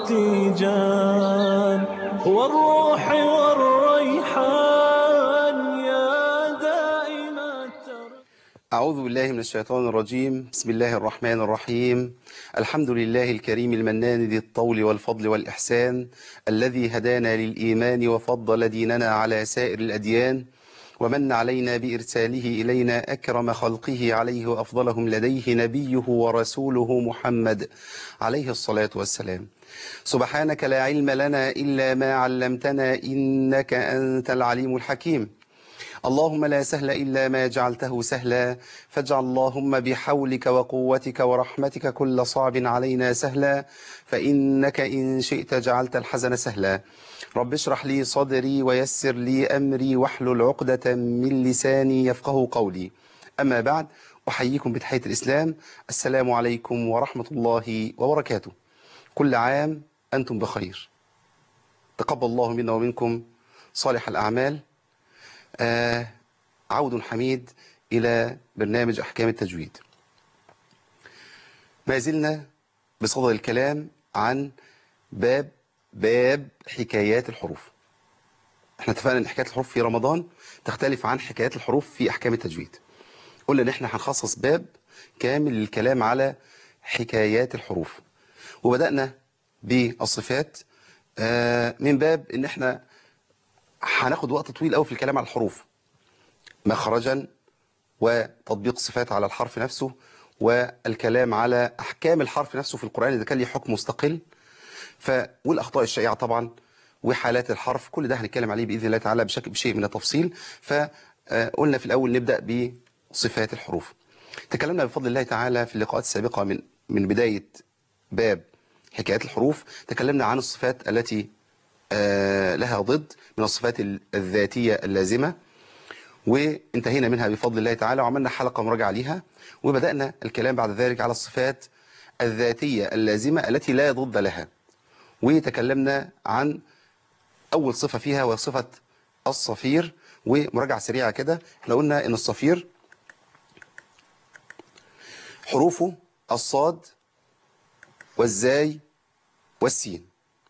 والتيجان والروح والريحان يا دائم التر أعوذ بالله من الشيطان الرجيم بسم الله الرحمن الرحيم الحمد لله الكريم المنان ذي الطول والفضل والإحسان الذي هدانا للإيمان وفضل ديننا على سائر الأديان ومن علينا بإرساله إلينا أكرم خلقه عليه وأفضلهم لديه نبيه ورسوله محمد عليه الصلاة والسلام سبحانك لا علم لنا إلا ما علمتنا إنك أنت العليم الحكيم اللهم لا سهل إلا ما جعلته سهلا فاجعل اللهم بحولك وقوتك ورحمتك كل صعب علينا سهلا فإنك إن شئت جعلت الحزن سهلا رب اشرح لي صدري ويسر لي أمري واحلل عقدة من لساني يفقه قولي أما بعد أحييكم بتحية الإسلام السلام عليكم ورحمة الله وبركاته كل عام أنتم بخير تقبل الله منا ومنكم صالح الأعمال آه عود حميد إلى برنامج أحكام التجويد ما زلنا بصدد الكلام عن باب باب حكايات الحروف احنا اتفقنا ان حكايات الحروف في رمضان تختلف عن حكايات الحروف في احكام التجويد قلنا ان احنا هنخصص باب كامل للكلام على حكايات الحروف وبدأنا بالصفات آه من باب ان احنا هناخد وقت طويل قوي في الكلام على الحروف مخرجا وتطبيق صفات على الحرف نفسه والكلام على احكام الحرف نفسه في القرآن اذا كان ليه حكم مستقل ف والاخطاء الشائعه طبعا وحالات الحرف كل ده هنتكلم عليه باذن الله تعالى بشكل بشيء من التفصيل فقلنا في الاول نبدا بصفات الحروف تكلمنا بفضل الله تعالى في اللقاءات السابقه من من بدايه باب حكايات الحروف تكلمنا عن الصفات التي آه لها ضد من الصفات الذاتيه اللازمه وانتهينا منها بفضل الله تعالى وعملنا حلقه مراجعه ليها وبدانا الكلام بعد ذلك على الصفات الذاتيه اللازمه التي لا ضد لها وتكلمنا عن أول صفة فيها وهي صفة الصفير ومراجعة سريعة كده احنا قلنا ان الصفير حروفه الصاد والزاي والسين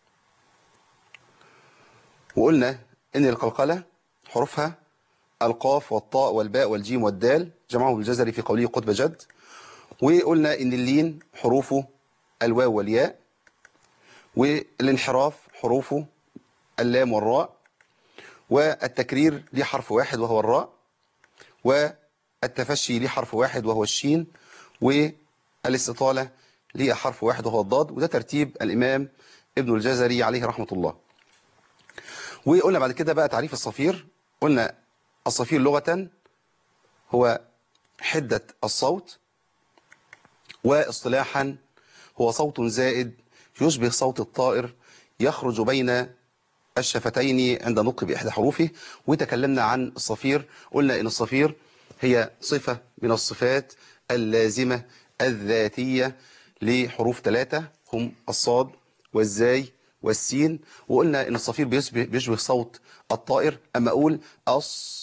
وقلنا ان القلقلة حروفها القاف والطاء والباء والجيم والدال جمعه الجزري في قوله قطب جد وقلنا ان اللين حروفه الواو والياء والانحراف حروفه اللام والراء والتكرير ليه حرف واحد وهو الراء والتفشي ليه حرف واحد وهو الشين والاستطالة ليه حرف واحد وهو الضاد وده ترتيب الإمام ابن الجزري عليه رحمة الله وقلنا بعد كده بقى تعريف الصفير قلنا الصفير لغة هو حدة الصوت واصطلاحا هو صوت زائد يشبه صوت الطائر يخرج بين الشفتين عند نطق بإحدى حروفه وتكلمنا عن الصفير قلنا إن الصفير هي صفة من الصفات اللازمة الذاتية لحروف ثلاثة هم الصاد والزاي والسين وقلنا إن الصفير بيشبه, بيشبه صوت الطائر أما أقول أص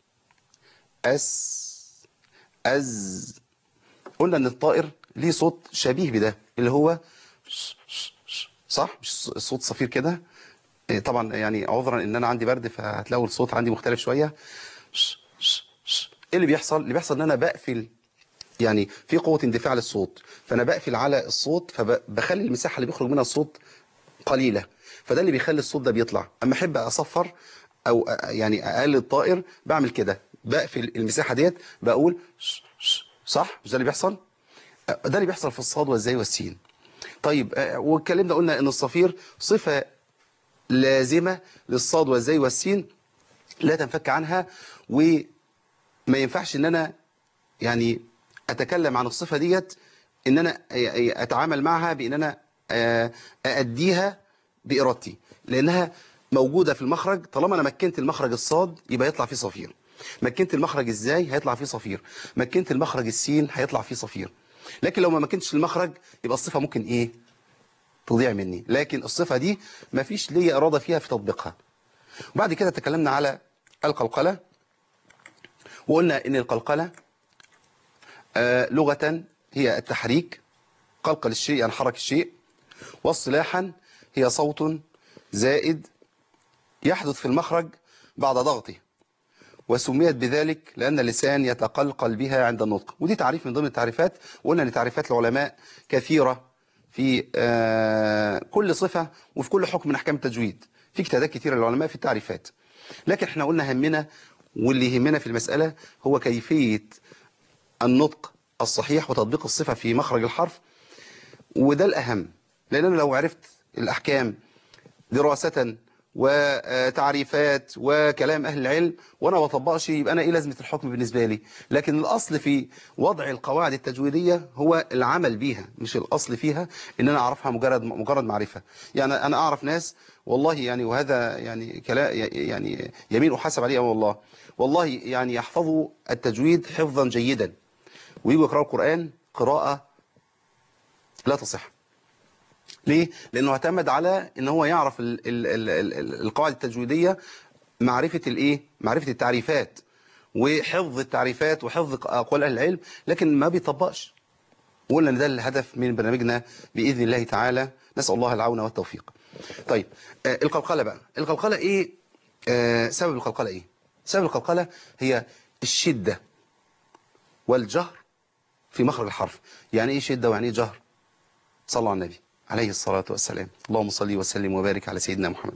أس أز قلنا إن الطائر ليه صوت شبيه بده اللي هو صح مش الصوت صفير كده طبعا يعني عذرا ان انا عندي برد فهتلاقوا الصوت عندي مختلف شويه ايه اللي بيحصل اللي بيحصل ان انا بقفل يعني في قوه اندفاع للصوت فانا بقفل على الصوت فبخلي المساحه اللي بيخرج منها الصوت قليله فده اللي بيخلي الصوت ده بيطلع اما احب اصفر او يعني اقلل الطائر بعمل كده بقفل المساحه ديت بقول صح مش ده اللي بيحصل ده اللي بيحصل في الصاد والزاي والسين طيب واتكلمنا قلنا ان الصفير صفة لازمة للصاد والزاي والسين لا تنفك عنها وما ينفعش ان انا يعني اتكلم عن الصفة ديت ان انا اتعامل معها بان انا ااديها بارادتي لانها موجودة في المخرج طالما انا مكنت المخرج الصاد يبقى يطلع فيه صفير مكنت المخرج الزاي هيطلع فيه صفير مكنت المخرج السين هيطلع فيه صفير لكن لو ما مكنتش المخرج يبقى الصفة ممكن ايه تضيع مني لكن الصفة دي ما فيش لي إرادة فيها في تطبيقها وبعد كده تكلمنا على القلقلة وقلنا ان القلقلة آه لغة هي التحريك قلقل الشيء يعني حرك الشيء واصطلاحا هي صوت زائد يحدث في المخرج بعد ضغطه وسميت بذلك لأن اللسان يتقلقل بها عند النطق ودي تعريف من ضمن التعريفات وقلنا أن تعريفات العلماء كثيرة في آه، كل صفة وفي كل حكم من أحكام التجويد في اجتهادات كثيرة للعلماء في التعريفات لكن احنا قلنا همنا واللي يهمنا في المسألة هو كيفية النطق الصحيح وتطبيق الصفة في مخرج الحرف وده الأهم لأن أنا لو عرفت الأحكام دراسة وتعريفات وكلام أهل العلم وأنا ما بطبقش يبقى أنا إيه لازمة الحكم بالنسبة لي لكن الأصل في وضع القواعد التجويدية هو العمل بيها مش الأصل فيها إن أنا أعرفها مجرد مجرد معرفة يعني أنا أعرف ناس والله يعني وهذا يعني كلام يعني يمين أحاسب عليه والله والله يعني يحفظوا التجويد حفظا جيدا ويجوا يقرأوا القرآن قراءة لا تصح ليه؟ لأنه اعتمد على ان هو يعرف ال ال ال ال ال القواعد التجويدية معرفة الايه؟ معرفة التعريفات وحفظ التعريفات وحفظ أقوال أهل العلم لكن ما بيطبقش وقلنا ان ده الهدف من برنامجنا بإذن الله تعالى نسأل الله العون والتوفيق طيب آه القلقلة بقى القلقلة ايه؟ آه سبب القلقلة ايه؟ سبب القلقلة هي الشدة والجهر في مخرج الحرف يعني ايه شدة ويعني ايه جهر؟ صلوا على النبي عليه الصلاة والسلام اللهم صل وسلم وبارك على سيدنا محمد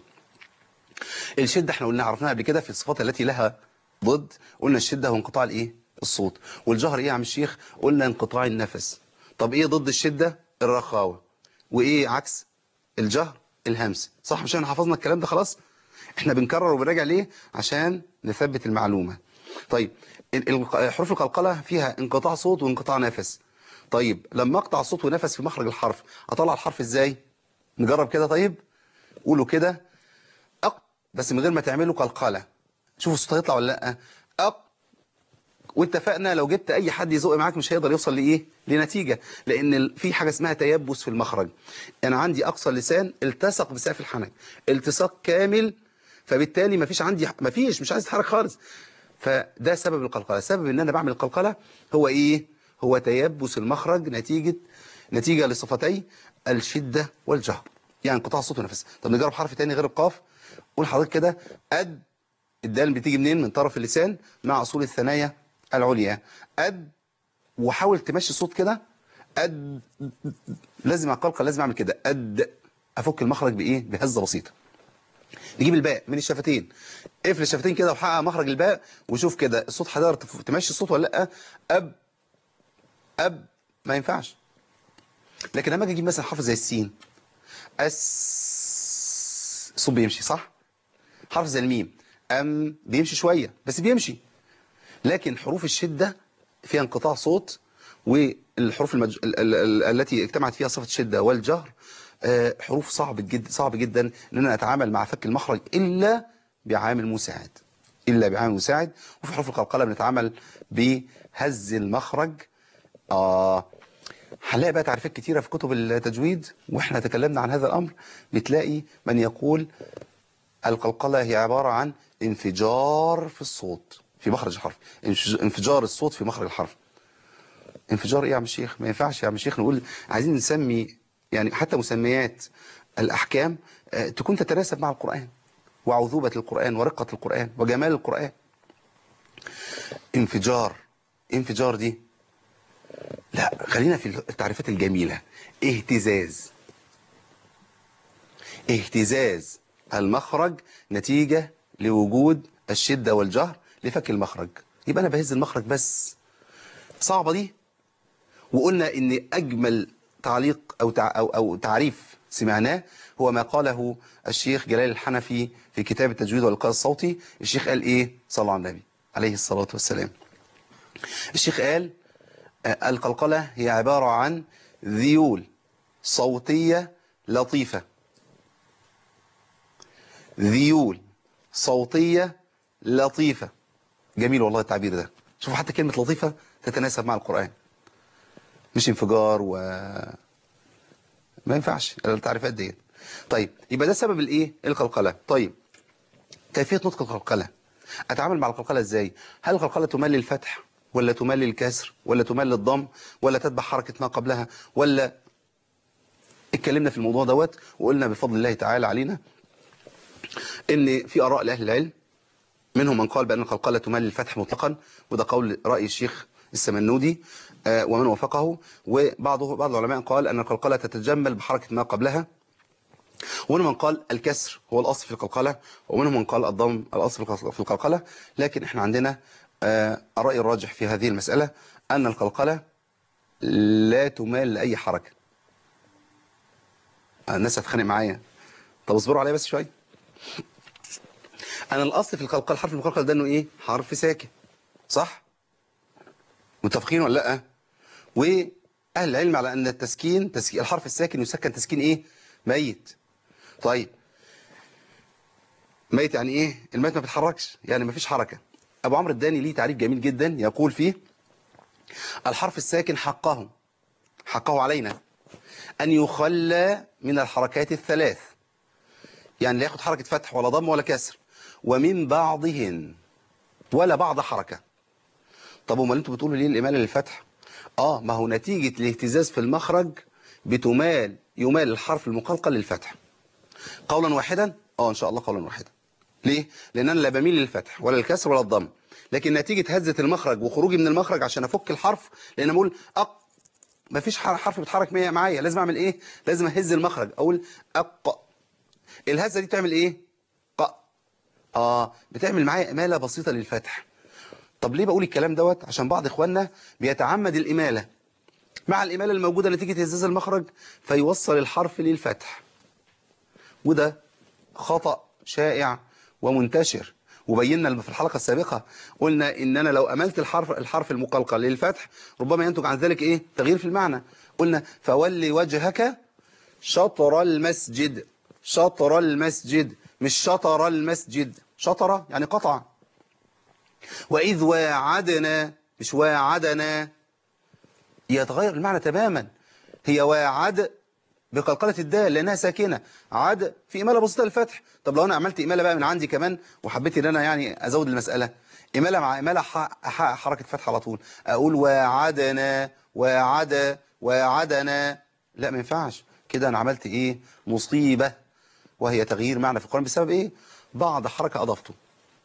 الشدة احنا قلنا عرفناها قبل كده في الصفات التي لها ضد قلنا الشدة هو انقطاع الايه الصوت والجهر ايه يا عم الشيخ قلنا انقطاع النفس طب ايه ضد الشدة الرخاوة وايه عكس الجهر الهمس صح مش احنا حفظنا الكلام ده خلاص احنا بنكرر وبنراجع ليه عشان نثبت المعلومة طيب ال- ال- حروف القلقلة فيها انقطاع صوت وانقطاع نفس طيب لما اقطع صوت ونفس في مخرج الحرف اطلع الحرف ازاي نجرب كده طيب قولوا كده أق بس من غير ما تعملوا قلقلة شوفوا الصوت هيطلع ولا لا أق واتفقنا لو جبت اي حد يزق معاك مش هيقدر يوصل لايه لنتيجة لان ال- في حاجة اسمها تيبس في المخرج انا عندي اقصى اللسان التصق بسقف الحنك التصاق كامل فبالتالي مفيش عندي مفيش مش عايز اتحرك خالص فده سبب القلقلة سبب ان انا بعمل القلقلة هو ايه هو تيبس المخرج نتيجة نتيجة لصفتي الشدة والجهر يعني انقطاع الصوت والنفس طب نجرب حرف تاني غير القاف قول حضرتك كده أد الدال بتيجي منين من طرف اللسان مع أصول الثنايا العليا أد وحاول تمشي الصوت كده أد لازم أقلقل لازم أعمل كده أد أفك المخرج بإيه بهزة بسيطة نجيب الباء من الشفتين اقفل الشفتين كده وحقق مخرج الباء وشوف كده الصوت حضر تمشي الصوت ولا لا أب أب ما ينفعش لكن لما اجي اجيب مثلا حرف زي السين اس الصوت بيمشي صح حرف زي الميم ام بيمشي شوية بس بيمشي لكن حروف الشدة فيها انقطاع صوت والحروف المج... ال... ال... ال... التي اجتمعت فيها صفة الشدة والجهر آه، حروف صعب جدا صعب جدا ان انا اتعامل مع فك المخرج الا بعامل مساعد الا بعامل مساعد وفي حروف القلقلة بنتعامل بهز المخرج اه هنلاقي بقى تعريفات كتيرة في كتب التجويد واحنا تكلمنا عن هذا الامر بتلاقي من يقول القلقلة هي عبارة عن انفجار في الصوت في مخرج الحرف انفج- انفجار الصوت في مخرج الحرف انفجار ايه يا عم الشيخ ما ينفعش يا عم الشيخ نقول عايزين نسمي يعني حتى مسميات الاحكام آه، تكون تتناسب مع القرآن وعذوبة القرآن ورقة القرآن وجمال القرآن انفجار انفجار دي لا خلينا في التعريفات الجميلة اهتزاز اهتزاز المخرج نتيجة لوجود الشدة والجهر لفك المخرج يبقى أنا بهز المخرج بس صعبة دي وقلنا إن أجمل تعليق أو, تع أو, أو تعريف سمعناه هو ما قاله الشيخ جلال الحنفي في كتاب التجويد والإلقاء الصوتي الشيخ قال إيه صلى على النبي عليه الصلاة والسلام الشيخ قال آه، القلقلة هي عبارة عن ذيول صوتية لطيفة ذيول صوتية لطيفة جميل والله التعبير ده شوفوا حتى كلمة لطيفة تتناسب مع القرآن مش انفجار و ما ينفعش التعريفات دي طيب يبقى ده سبب الايه القلقلة طيب كيفية نطق القلقلة اتعامل مع القلقلة ازاي هل القلقلة تمل للفتح ولا تمل للكسر ولا تمل للضم ولا تتبع حركة ما قبلها ولا اتكلمنا في الموضوع دوت وقلنا بفضل الله تعالى علينا ان في اراء لاهل العلم منهم من قال بان القلقله تمال للفتح مطلقا وده قول راي الشيخ السمنودي آه، ومن وافقه وبعضه بعض العلماء قال ان القلقله تتجمل بحركه ما قبلها ومنهم من قال الكسر هو الاصل في القلقله ومنهم من قال الضم الاصل في القلقله لكن احنا عندنا آه، الراي الراجح في هذه المساله ان القلقله لا تمال لاي حركه الناس هتخانق معايا طب اصبروا عليا بس شويه انا الاصل في القلقله حرف المقلقل ده انه ايه حرف ساكن صح متفقين ولا لا واهل العلم على ان التسكين تسكين الحرف الساكن يسكن تسكين ايه ميت طيب ميت يعني ايه الميت ما بيتحركش يعني ما فيش حركه ابو عمرو الداني ليه تعريف جميل جدا يقول فيه الحرف الساكن حقه حقه علينا أن يخلى من الحركات الثلاث يعني لا ياخد حركة فتح ولا ضم ولا كسر ومن بعضهن ولا بعض حركة طب امال انتوا بتقولوا ليه الإمالة للفتح اه ما هو نتيجة الاهتزاز في المخرج بتمال يمال الحرف المقلقل للفتح قولا واحدا اه ان شاء الله قولا واحدا ليه لان انا لا بميل للفتح ولا الكسر ولا الضم لكن نتيجة هزة المخرج وخروجي من المخرج عشان افك الحرف لان أنا بقول أق ما فيش حرف بيتحرك معايا معايا لازم اعمل ايه لازم اهز المخرج اقول اق الهزه دي بتعمل ايه ق اه بتعمل معايا اماله بسيطه للفتح طب ليه بقول الكلام دوت عشان بعض اخواننا بيتعمد الاماله مع الاماله الموجوده نتيجه هزاز المخرج فيوصل الحرف للفتح وده خطأ شائع ومنتشر وبينا في الحلقة السابقة قلنا إن أنا لو أملت الحرف الحرف المقلقل للفتح ربما ينتج عن ذلك إيه تغيير في المعنى قلنا فولي وجهك شطر المسجد شطر المسجد مش شطر المسجد شطر يعني قطع وإذ واعدنا مش واعدنا يتغير المعنى تماما هي واعد بقلقلة الدال لأنها ساكنة عاد في إمالة بسيطة للفتح طب لو أنا عملت إمالة بقى من عندي كمان وحبيت إن أنا يعني أزود المسألة إمالة مع إمالة أحقق حركة فتح على طول أقول وعدنا وعد وعدنا لا ما ينفعش كده أنا عملت إيه مصيبة وهي تغيير معنى في القرآن بسبب إيه بعض حركة أضفته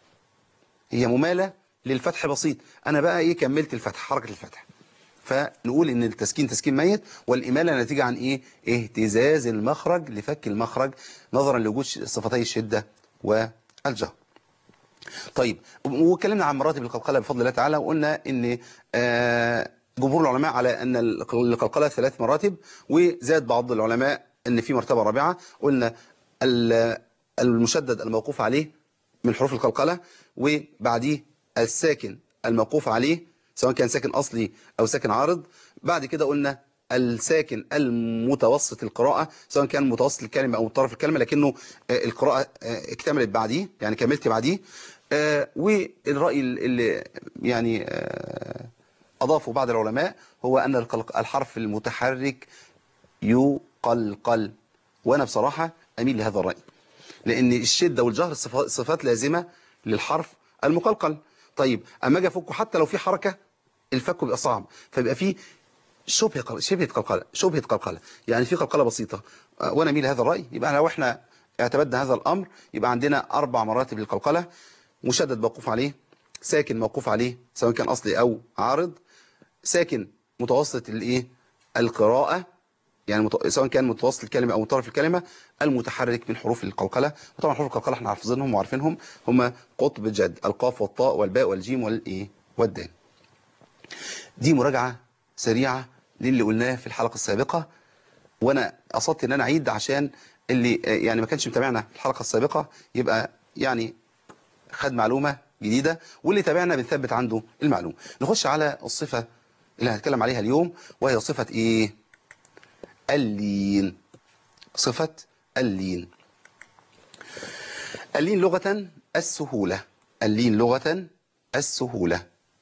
هي ممالة للفتح بسيط أنا بقى إيه كملت الفتح حركة الفتح فنقول ان التسكين تسكين ميت والإمالة نتيجة عن ايه اهتزاز المخرج لفك المخرج نظرا لوجود صفتي الشدة والجهر طيب واتكلمنا عن مراتب القلقلة بفضل الله تعالى وقلنا ان آه جمهور العلماء على ان القلقلة ثلاث مراتب وزاد بعض العلماء ان في مرتبة رابعة قلنا المشدد الموقوف عليه من حروف القلقلة وبعديه الساكن الموقوف عليه سواء كان ساكن أصلي أو ساكن عارض بعد كده قلنا الساكن المتوسط القراءة سواء كان متوسط الكلمة أو طرف الكلمة لكنه القراءة اكتملت بعديه يعني كملت بعديه والرأي اللي يعني أضافه بعض العلماء هو أن الحرف المتحرك يقلقل وأنا بصراحة أميل لهذا الرأي لأن الشدة والجهر صفات لازمة للحرف المقلقل طيب أما أجي أفكه حتى لو في حركة الفك بيبقى صعب فبيبقى فيه شبه شبهه قلقله شبهه قلقله يعني في قلقله بسيطه وانا اميل هذا الراي يبقى لو احنا اعتمدنا هذا الامر يبقى عندنا اربع مراتب للقلقله مشدد موقوف عليه ساكن موقوف عليه سواء كان اصلي او عارض ساكن متوسط الايه القراءه يعني مت... سواء كان متوسط الكلمه او طرف الكلمه المتحرك من حروف القلقله وطبعا حروف القلقله احنا حافظينهم وعارفينهم هم قطب جد القاف والطاء والباء والجيم والايه والدال دي مراجعة سريعة للي قلناه في الحلقة السابقة وانا قصدت ان انا اعيد عشان اللي يعني ما كانش متابعنا في الحلقة السابقة يبقى يعني خد معلومة جديدة واللي تابعنا بنثبت عنده المعلومة نخش على الصفة اللي هنتكلم عليها اليوم وهي صفة ايه اللين صفة اللين اللين لغة السهولة اللين لغة السهولة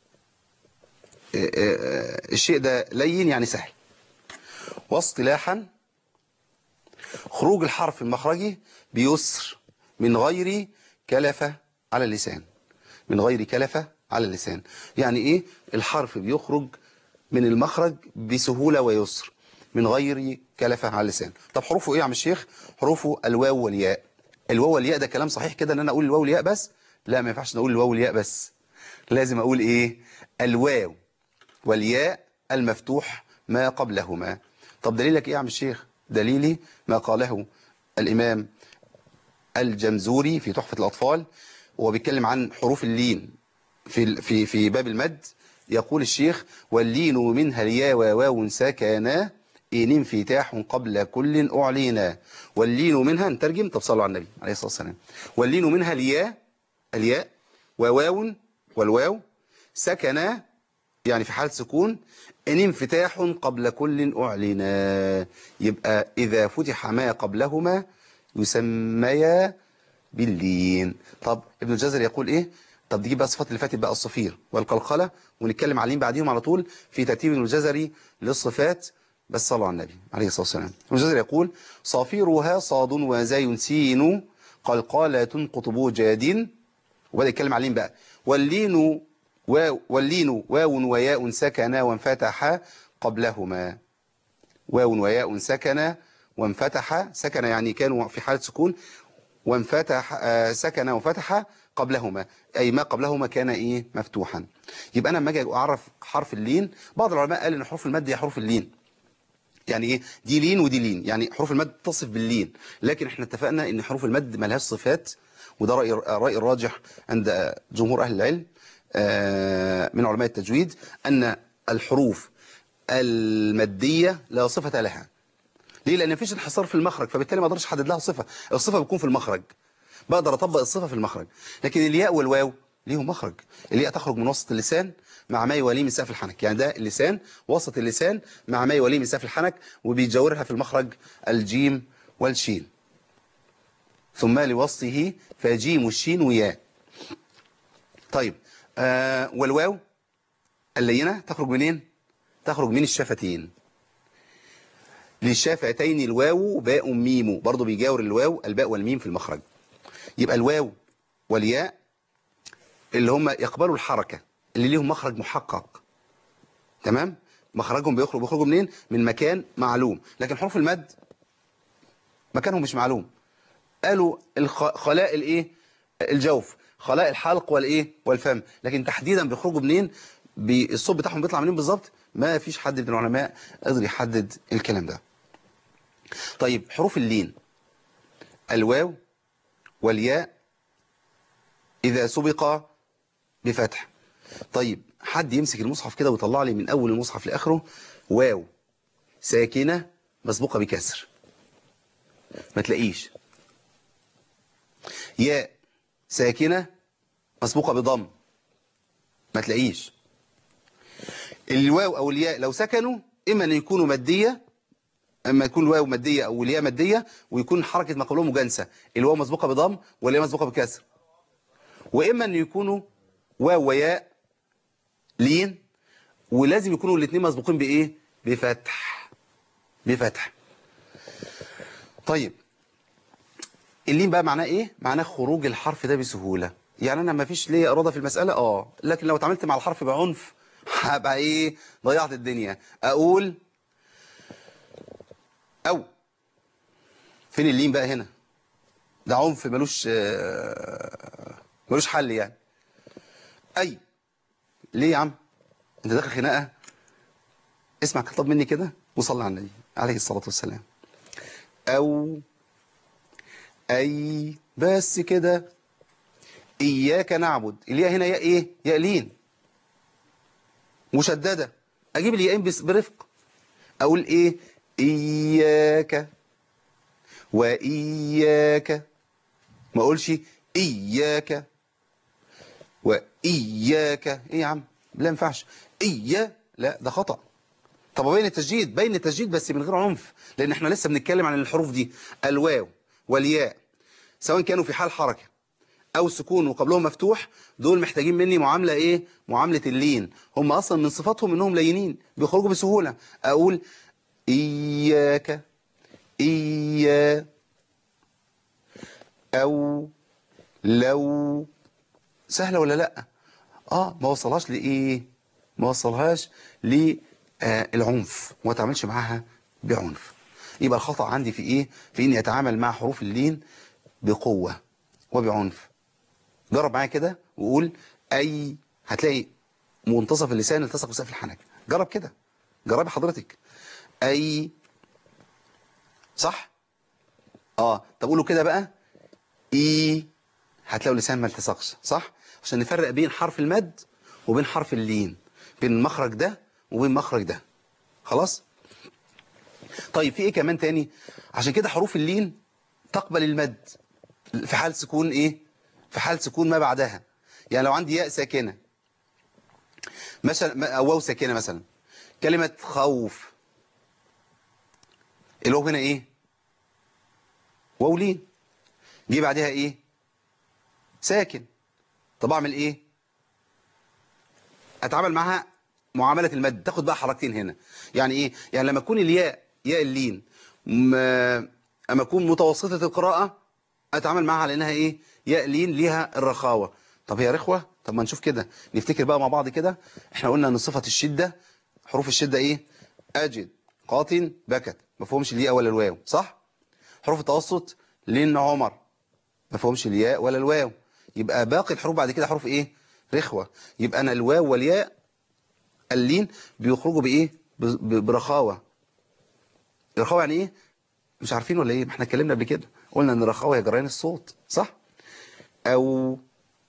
الشيء ده لين يعني سهل واصطلاحا خروج الحرف المخرجي بيسر من غير كلفة على اللسان من غير كلفة على اللسان يعني ايه الحرف بيخرج من المخرج بسهولة ويسر من غير كلفة على اللسان طب حروفه ايه يا عم الشيخ حروفه الواو والياء الواو والياء ده كلام صحيح كده ان انا اقول الواو والياء بس لا ما ينفعش نقول الواو والياء بس لازم اقول ايه الواو والياء المفتوح ما قبلهما طب دليلك ايه يا عم الشيخ دليلي ما قاله الامام الجمزوري في تحفة الأطفال وهو بيتكلم عن حروف اللين في في في باب المد يقول الشيخ واللين منها الياء وواو سكنا إن انفتاح قبل كل أعلينا واللين منها نترجم طب صلوا على النبي عليه الصلاة والسلام واللين منها الياء الياء وواو والواو سكنا يعني في حالة سكون إن انفتاح قبل كل أعلنا يبقى إذا فتح ما قبلهما يسميا باللين طب ابن الجزر يقول إيه طب دي بقى الصفات اللي فاتت بقى الصفير والقلقلة ونتكلم عليهم بعديهم على طول في ترتيب ابن الجزري للصفات بس صلوا على النبي عليه الصلاة والسلام ابن الجزري يقول صافيرها صاد وزاي سين قلقالة قطب جاد وبدأ يتكلم عليهم بقى واللين واو واللين واو وياء سكنا وانفتح قبلهما واو وياء سكنا وانفتح سكن يعني كانوا في حالة سكون وانفتح آه، سكن وفتح قبلهما أي ما قبلهما كان إيه مفتوحا يبقى أنا لما أجي أعرف حرف اللين بعض العلماء قال إن حروف المد هي حروف اللين يعني ايه دي لين ودي لين يعني حروف المد تصف باللين لكن احنا اتفقنا ان حروف المد ملهاش صفات وده رأي الرأي الراجح عند جمهور اهل العلم آه، من علماء التجويد ان الحروف المادية لا صفة لها ليه لان مفيش انحصار في المخرج فبالتالي ما اقدرش احدد لها صفة الصفة بتكون في المخرج بقدر اطبق الصفة في المخرج لكن الياء والواو ليهم مخرج الياء تخرج من وسط اللسان مع ما يواليه من سقف الحنك يعني ده اللسان وسط اللسان مع ما يواليه من سقف الحنك وبيجاورها في المخرج الجيم والشين ثم لوسطه فجيم الشين وياء طيب آه والواو اللينة تخرج منين تخرج من الشفتين للشفتين الواو باء ميم برضه بيجاور الواو الباء والميم في المخرج يبقى الواو والياء اللي هم يقبلوا الحركة اللي ليهم مخرج محقق تمام مخرجهم بيخرج بيخرجوا منين من مكان معلوم لكن حروف المد مكانهم مش معلوم قالوا الخ- خلاء الايه الجوف خلاء الحلق والايه والفم لكن تحديدا بيخرجوا منين بي- الصوت بتاعهم بيطلع منين بالظبط ما فيش حد من العلماء قدر يحدد الكلام ده طيب حروف اللين الواو والياء إذا سبق بفتح طيب حد يمسك المصحف كده ويطلع لي من أول المصحف لآخره واو ساكنة مسبوقة بكسر ما تلاقيش ياء ساكنة مسبوقة بضم ما تلاقيش الواو أو الياء لو سكنوا إما أن يكونوا مادية اما يكون الواو ماديه او الياء ماديه ويكون حركه ما قبلهم مجانسه الواو مسبوقه بضم والياء مسبوقه بكسر واما ان يكونوا واو وياء لين ولازم يكونوا الاثنين مسبوقين بايه بفتح بفتح طيب اللين بقى معناه ايه معناه خروج الحرف ده بسهوله يعني انا ما فيش ليا اراده في المساله اه لكن لو اتعاملت مع الحرف بعنف هبقى ايه ضيعت الدنيا اقول أو فين اللين بقى هنا ده عنف ملوش آه، ملوش حل يعني أي ليه يا عم أنت داخل خناقة اسمع خطاب مني كده وصلي على النبي عليه الصلاة والسلام أو أي بس كده إياك نعبد الياء هنا ياء إيه ياء لين مشددة أجيب الياءين بس- برفق أقول إيه إياك وإياك ما أقولش إياك وإياك إيه يا عم لا ينفعش إيا لا ده خطأ طب بين التسجيد بين التسجيد بس من غير عنف لأن احنا لسه بنتكلم عن الحروف دي الواو والياء سواء كانوا في حال حركة أو سكون وقبلهم مفتوح دول محتاجين مني معاملة إيه معاملة اللين هم أصلا من صفاتهم إنهم لينين بيخرجوا بسهولة أقول إياك إيا أو لو سهلة ولا لأ آه ما وصلهاش لإيه ما وصلهاش للعنف وما تعملش معاها بعنف يبقى الخطأ عندي في ايه في اني اتعامل مع حروف اللين بقوة وبعنف جرب معايا كده وقول اي هتلاقي منتصف اللسان التصق بسقف الحنك جرب كده جربي حضرتك اي صح اه طب قولوا كده بقى اي هتلاقوا اللسان ما التصقش صح عشان نفرق بين حرف المد وبين حرف اللين بين المخرج ده وبين المخرج ده خلاص طيب في ايه كمان تاني عشان كده حروف اللين تقبل المد في حال سكون ايه في حال سكون ما بعدها يعني لو عندي ياء ساكنه مثلا او واو ساكنه مثلا كلمه خوف الواو هنا ايه واو لين جه بعدها ايه ساكن طب اعمل ايه اتعامل معاها معامله المد تاخد بقى حركتين هنا يعني ايه يعني لما تكون الياء ياء اللين م- اما تكون متوسطه القراءه اتعامل معاها على انها ايه ياء لين ليها الرخاوه طب هي رخوه طب ما نشوف كده نفتكر بقى مع بعض كده احنا قلنا ان صفه الشده حروف الشده ايه اجد قاطن بكت ما فهمش الياء ولا الواو صح حروف التوسط لين عمر ما فهمش الياء ولا الواو يبقى باقي الحروف بعد كده حروف ايه رخوه يبقى انا الواو والياء اللين بيخرجوا بايه ب- ب- برخاوه الرخاوه يعني ايه مش عارفين ولا ايه ما احنا اتكلمنا قبل كده قلنا ان الرخاوه هي جريان الصوت صح او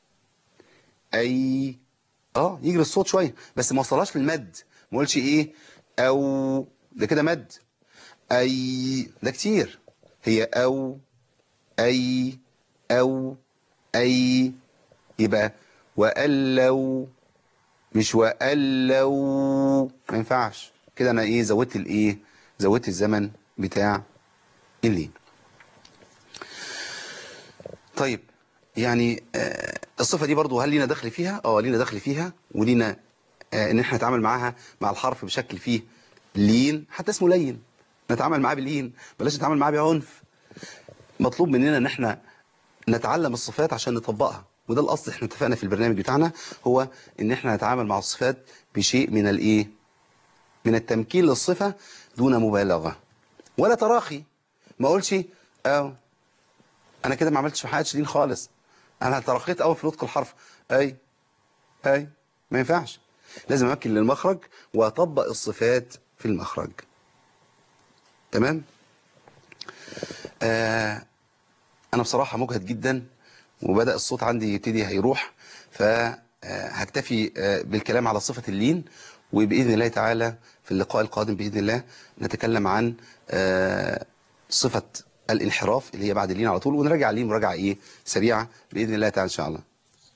اي اه يجري الصوت شويه بس ما وصلهاش للمد ما قولش ايه او ده كده مد اي ده كتير هي او اي او اي يبقى وقال لو مش وقال لو ما ينفعش كده انا ايه زودت الايه زودت الزمن بتاع اللين طيب يعني آه، الصفة دي برضو هل لينا دخل فيها اه لينا دخل فيها ولينا آه، ان احنا نتعامل معاها مع الحرف بشكل فيه لين حتى اسمه لين نتعامل معاه باللين بلاش نتعامل معاه بعنف مطلوب مننا ان احنا نتعلم الصفات عشان نطبقها وده الاصل احنا اتفقنا في البرنامج بتاعنا هو ان احنا نتعامل مع الصفات بشيء من الايه من التمكين للصفة دون مبالغة ولا تراخي ما اقولش اه انا كده ما عملتش حاجه لين خالص انا ترخيت قوي في نطق الحرف اي اي ما ينفعش لازم امكن للمخرج واطبق الصفات في المخرج تمام آه انا بصراحه مجهد جدا وبدا الصوت عندي يبتدي هيروح فهكتفي بالكلام على صفه اللين وباذن الله تعالى في اللقاء القادم باذن الله نتكلم عن آه، صفه الانحراف اللي هي بعد اللين على طول ونراجع اللين مراجعه ايه سريعه باذن الله تعالى ان شاء الله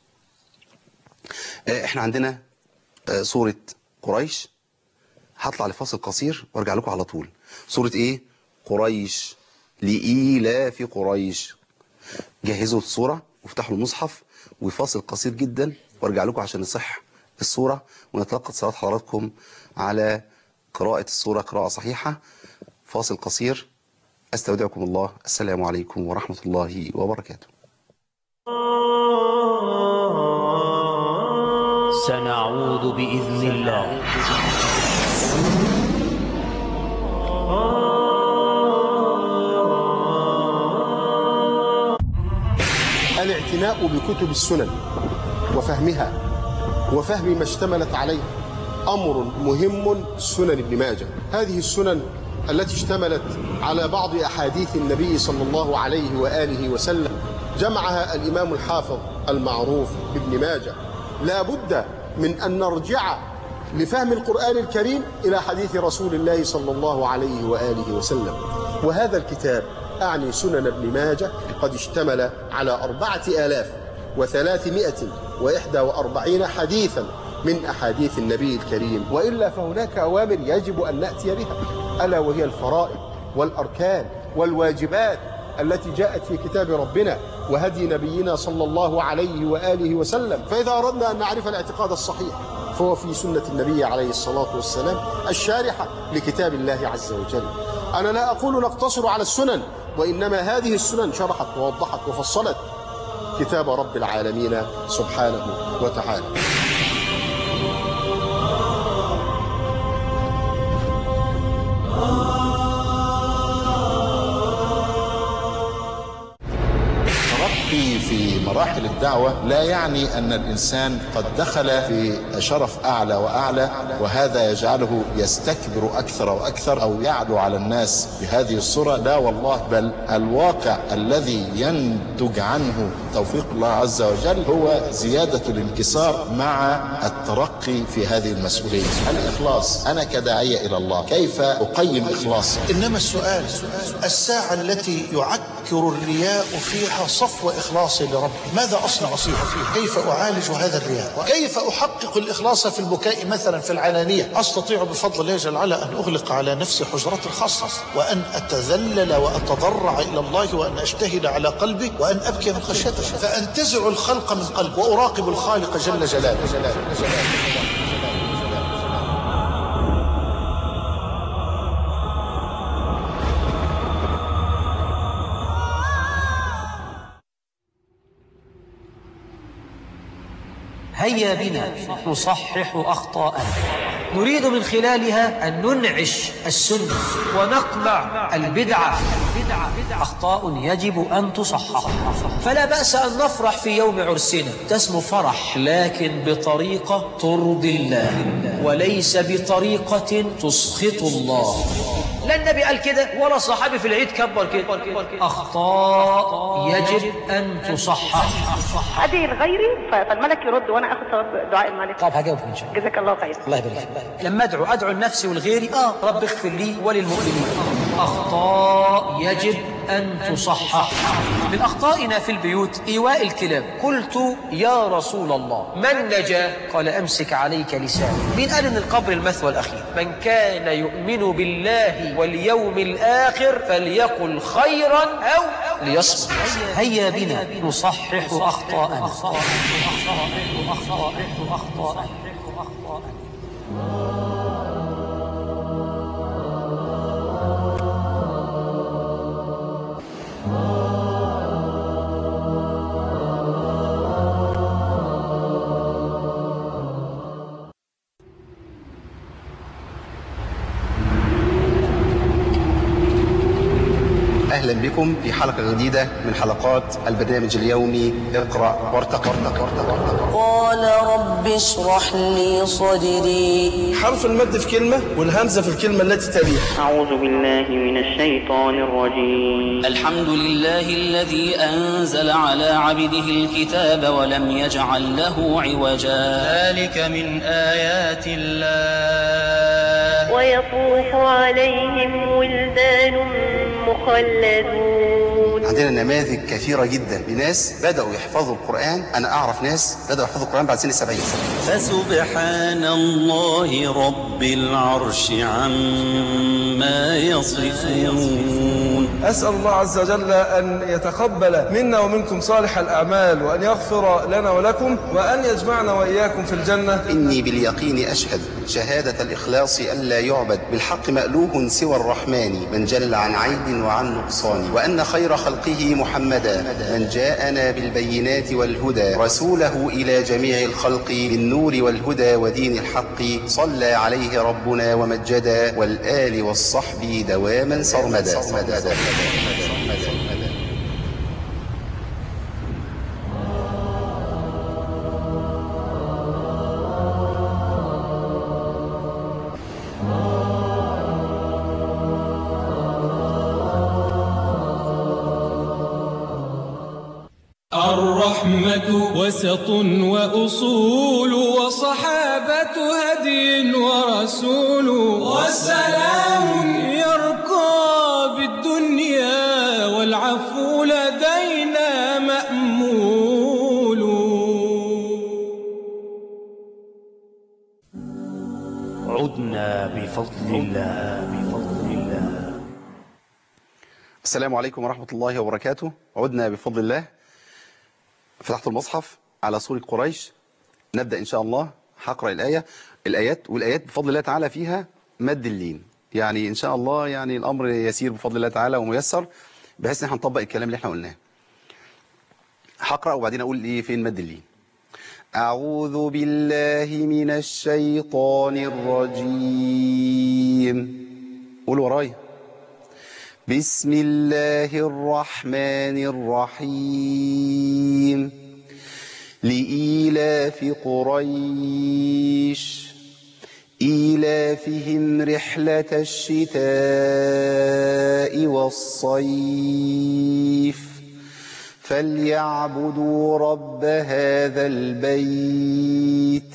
آه، احنا عندنا آه، سوره قريش هطلع لفاصل قصير وارجع لكم على طول سوره ايه قريش لإيلاف قريش جهزوا الصورة وافتحوا المصحف وفاصل قصير جدا وارجع لكم عشان نصح الصورة ونتلقى صلاة حضراتكم على قراءة الصورة قراءة صحيحة فاصل قصير استودعكم الله السلام عليكم ورحمة الله وبركاته سنعود بإذن الله الاعتناء بكتب السنن وفهمها وفهم ما اشتملت عليه امر مهم سنن ابن ماجه هذه السنن التي اشتملت على بعض احاديث النبي صلى الله عليه واله وسلم جمعها الامام الحافظ المعروف بابن ماجه لا بد من ان نرجع لفهم القران الكريم الى حديث رسول الله صلى الله عليه واله وسلم وهذا الكتاب أعني سنن ابن ماجه قد اشتمل على أربعة آلاف وثلاثمائة وإحدى وأربعين حديثا من أحاديث النبي الكريم وإلا فهناك أوامر يجب أن نأتي بها ألا وهي الفرائض والأركان والواجبات التي جاءت في كتاب ربنا وهدي نبينا صلى الله عليه وآله وسلم فإذا أردنا أن نعرف الاعتقاد الصحيح فهو في سنة النبي عليه الصلاة والسلام الشارحة لكتاب الله عز وجل أنا لا أقول نقتصر على السنن وإنما هذه السنن شرحت ووضحت وفصلت كتاب رب العالمين سبحانه وتعالى في مراحل الدعوة لا يعني أن الإنسان قد دخل في شرف أعلى وأعلى وهذا يجعله يستكبر أكثر وأكثر أو يعلو على الناس بهذه الصورة لا والله بل الواقع الذي ينتج عنه توفيق الله عز وجل هو زيادة الانكسار مع الترقي في هذه المسؤولية الإخلاص أنا كداعية إلى الله كيف أقيم إخلاصي إنما السؤال الساعة التي يعكر الرياء فيها صفو إخلاصي لربي ماذا أصنع فيها كيف أعالج هذا الرياء وكيف أحقق الإخلاص في البكاء مثلا في العلانية أستطيع بفضل الله جل وعلا أن أغلق على نفسي حجرات الخاصة وأن أتذلل وأتضرع إلى الله وأن أجتهد على قلبي وأن أبكي من خشيته فأنتزع الخلق من قلب وأراقب الخالق جل جلاله, جل جلاله. هيا بنا نصحح أخطاءنا نريد من خلالها أن ننعش السنة ونقلع البدعة أخطاء يجب أن تصحح فلا بأس أن نفرح في يوم عرسنا تسمو فرح لكن بطريقة ترضي الله وليس بطريقة تسخط الله لا النبي قال كده ولا صحابي في العيد كبر كده أخطاء يجب أن تصحح ادعي لغيري ف- فالملك يرد وانا اخذ ثواب دعاء الملك طب هجاوبك إن شاء الله جزاك الله خير الله يبارك فيك لما ادعو ادعو لنفسي ولغيري اه رب اغفر لي وللمؤمنين اخطاء يجب ان تصحح من اخطائنا في البيوت ايواء الكلاب قلت يا رسول الله من نجا قال امسك عليك لسانك مين قال ان القبر المثوى الاخير من كان يؤمن بالله واليوم الاخر فليقل خيرا او ليصمت هيا بنا نصحح اخطاءنا أهلا بكم في حلقة جديدة من حلقات البرنامج اليومي اقرأ وارتقى وارتقى وارتقى وارتقى قال رب اشرح لي صدري حرف المد في كلمة والهمزة في الكلمة التي تليها أعوذ بالله من الشيطان الرجيم الحمد لله الذي أنزل على عبده الكتاب ولم يجعل له عوجا ذلك من آيات الله ويطوف عليهم ولدان مخلدون عندنا نماذج كثيرة جدا لناس بدأوا يحفظوا القرآن أنا أعرف ناس بدأوا يحفظوا القرآن بعد سن السبعين فسبحان الله رب العرش عما يصفون أسأل الله عز وجل أن يتقبل منا ومنكم صالح الأعمال وأن يغفر لنا ولكم وأن يجمعنا وإياكم في الجنة إني باليقين أشهد شهادة الإخلاص ألا يعبد بالحق مألوه سوى الرحمن من جل عن عيب وعن نقصان وأن خير خلقه محمدا من جاءنا بالبينات والهدى رسوله إلى جميع الخلق بالنور والهدى ودين الحق صلى عليه ربنا ومجدا والآل والصحب دواما سرمدا الرحمة وسط وأصول وصحابة هدي ورسول والسلام يرقى بالدنيا والعفو لدينا مأمول عدنا بفضل الله بفضل الله السلام عليكم ورحمة الله وبركاته عدنا بفضل الله فتحت المصحف على سورة قريش نبدأ إن شاء الله هقرأ الآية الآيات والآيات بفضل الله تعالى فيها مد اللين يعني إن شاء الله يعني الأمر يسير بفضل الله تعالى وميسر بحيث إن احنا نطبق الكلام اللي احنا قلناه هقرأ وبعدين أقول إيه فين مد اللين أعوذ بالله من الشيطان الرجيم قول ورايا بسم الله الرحمن الرحيم لإيلاف قريش إيلافهم رحلة الشتاء والصيف فليعبدوا رب هذا البيت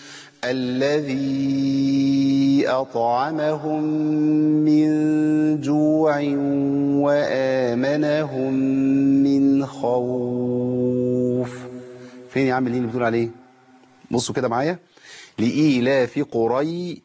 الذي أطعمهم من جوع وآمنهم من خوف فين يا عم اللي بتقول عليه بصوا كده معايا لإيلاف قري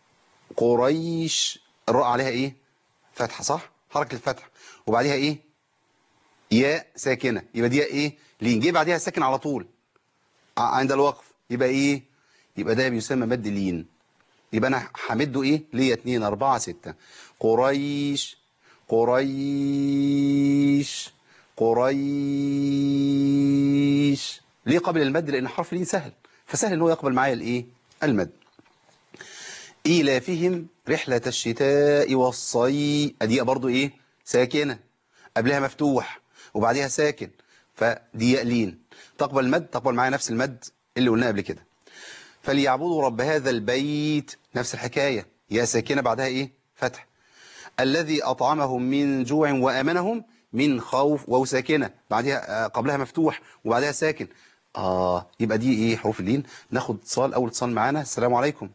قريش الراء عليها ايه فتحة صح حركة الفتح وبعديها ايه ياء ساكنة يبقى دي ايه لين جه بعديها ساكن على طول ع- عند الوقف يبقى ايه يبقى ده بيسمى مد لين يبقى انا همده ايه ليا 2 4 6 قريش قريش قريش ليه قبل المد لان حرف لين سهل فسهل ان هو يقبل معايا الايه المد إيلافهم رحلة الشتاء والصيف أدي برضو إيه ساكنة قبلها مفتوح وبعدها ساكن فدي يقلين تقبل المد تقبل معايا نفس المد اللي قلناه قبل كده فليعبدوا رب هذا البيت نفس الحكاية يا ساكنة بعدها إيه فتح الذي أطعمهم من جوع وأمنهم من خوف وهو ساكنة بعدها آه، قبلها مفتوح وبعدها ساكن آه يبقى دي إيه حروف اللين ناخد اتصال أول اتصال معانا السلام عليكم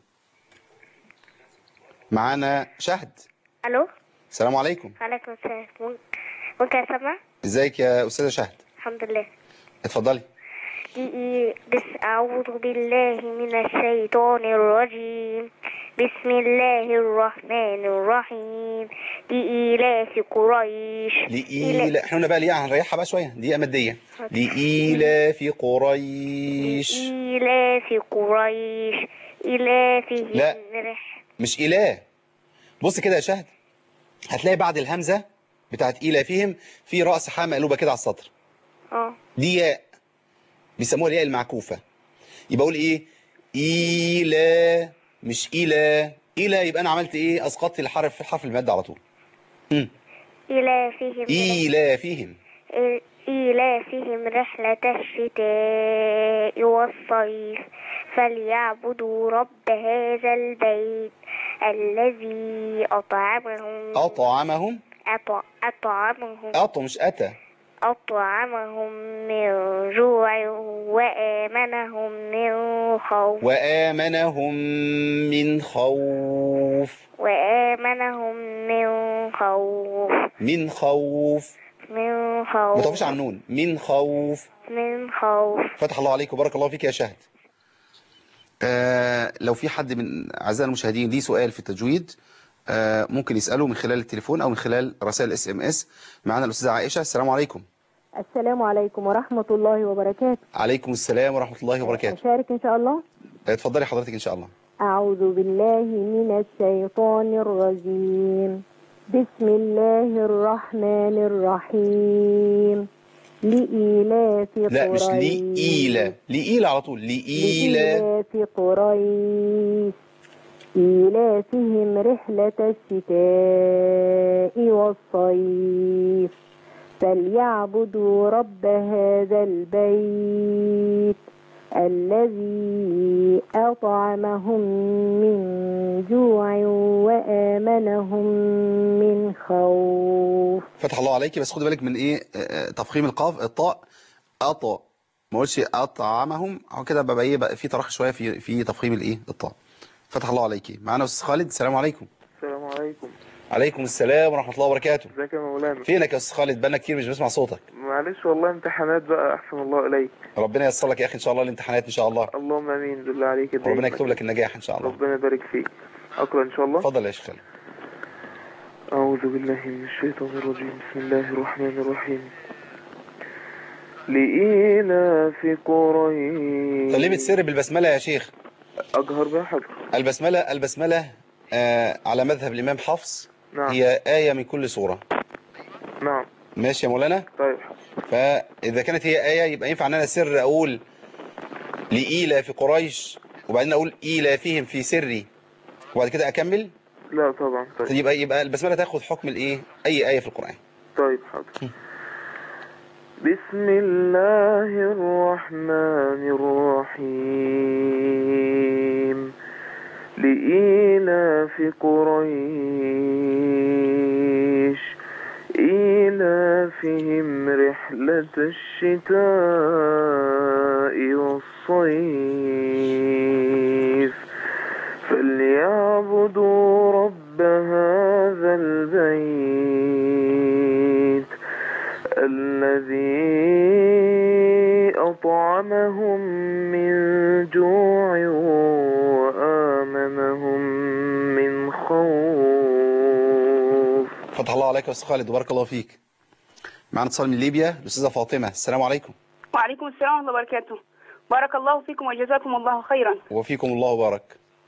معانا شهد الو السلام عليكم عليكم السلام ممكن ممكن اسمع ازيك يا أستاذة شهد الحمد لله اتفضلي دي إيه؟ بس اعوذ بالله من الشيطان الرجيم بسم الله الرحمن الرحيم لإيلاف قريش لإيلا احنا قلنا بقى ليه هنريحها بقى شوية دقيقة مادية لإيلاف قريش لإيلاف قريش إلافهم لا. رح مش إله بص كده يا شهد هتلاقي بعد الهمزة بتاعت إيلافهم في رأس حاء مقلوبة كده على السطر اه دي ياء بيسموها الياء المعكوفة يبقى اقول ايه إيلا مش إيلا إيلا يبقى أنا عملت ايه أسقطت الحرف في الحرف المد على طول مم. إلافهم إيلافهم إيلافهم رحلة الشتاء والصيف فليعبدوا رب هذا البيت الذي أطعمهم أطعمهم أط- أطعمهم أطو مش أتى أطعمهم من جوع وآمنهم من خوف وآمنهم من خوف وآمنهم من خوف من خوف من ما خوف تقفش على النون من خوف من خوف فتح الله عليك وبارك الله فيك يا شهد آه لو في حد من أعزائي المشاهدين ليه سؤال في التجويد آه ممكن يسأله من خلال التليفون أو من خلال رسائل اس ام اس معنا الأستاذة عائشة السلام عليكم السلام عليكم ورحمة الله وبركاته عليكم السلام ورحمة الله وبركاته أشارك إن شاء الله اتفضلي حضرتك إن شاء الله أعوذ بالله من الشيطان الرجيم بسم الله الرحمن الرحيم لإيلاف لا مش لي إيلا لي إيلا على طول لي إيلا لإيلاف قريش إيلافهم رحلة الشتاء والصيف فليعبدوا رب هذا البيت الذي أطعمهم من جوع وآمنهم من خوف فتح الله عليك بس خدي بالك من إيه آه، آه، تفخيم القاف الطاء أطا ما قلتش أطعمهم أو كده بقى إيه بقى في تراخي شوية في في تفخيم الإيه الطاء فتح الله عليك معنا أستاذ خالد السلام عليكم السلام عليكم عليكم السلام ورحمة الله وبركاته ازيك يا مولانا فينك يا أستاذ خالد بقالنا كتير مش بسمع صوتك معلش والله امتحانات بقى احسن الله اليك ربنا ييسر لك يا أخي إن شاء الله الامتحانات إن شاء الله اللهم امين بالله عليك دايما. ربنا يكتب لك النجاح إن شاء الله ربنا يبارك فيك اقرا ان شاء الله اتفضل يا شيخ خالد أعوذ بالله من الشيطان الرجيم بسم الله الرحمن الرحيم لإيلاف قريش طب ليه بتسر بالبسملة يا شيخ أجهر بها حضر البسملة البسملة آه على مذهب الإمام حفص نعم. هي آية من كل سورة نعم ماشي يا مولانا طيب فإذا كانت هي آية يبقى ينفع أن أنا سر أقول لإيلا في قريش وبعدين أقول إيلا فيهم في سري وبعد كده أكمل لا طبعا طيب يبقى يبقى البسمله تاخد حكم الايه اي ايه في القران طيب حاضر بسم الله الرحمن الرحيم لإيلاف قريش إيلافهم رحلة الشتاء والصيف فليعبدوا رب هذا البيت الذي أطعمهم من جوع وآمنهم من خوف فتح الله عليك يا استاذ خالد وبارك الله فيك معانا اتصال من ليبيا الاستاذه فاطمه السلام عليكم وعليكم السلام ورحمة الله وبركاته بارك الله فيكم وجزاكم الله خيرا وفيكم الله وبارك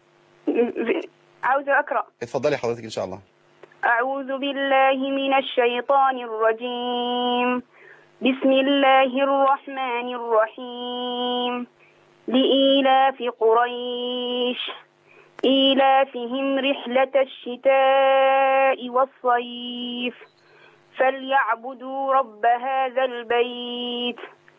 عاوزة أقرأ اتفضلي حضرتك ان شاء الله أعوذ بالله من الشيطان الرجيم بسم الله الرحمن الرحيم لإيلاف قريش إيلافهم رحلة الشتاء والصيف فليعبدوا رب هذا البيت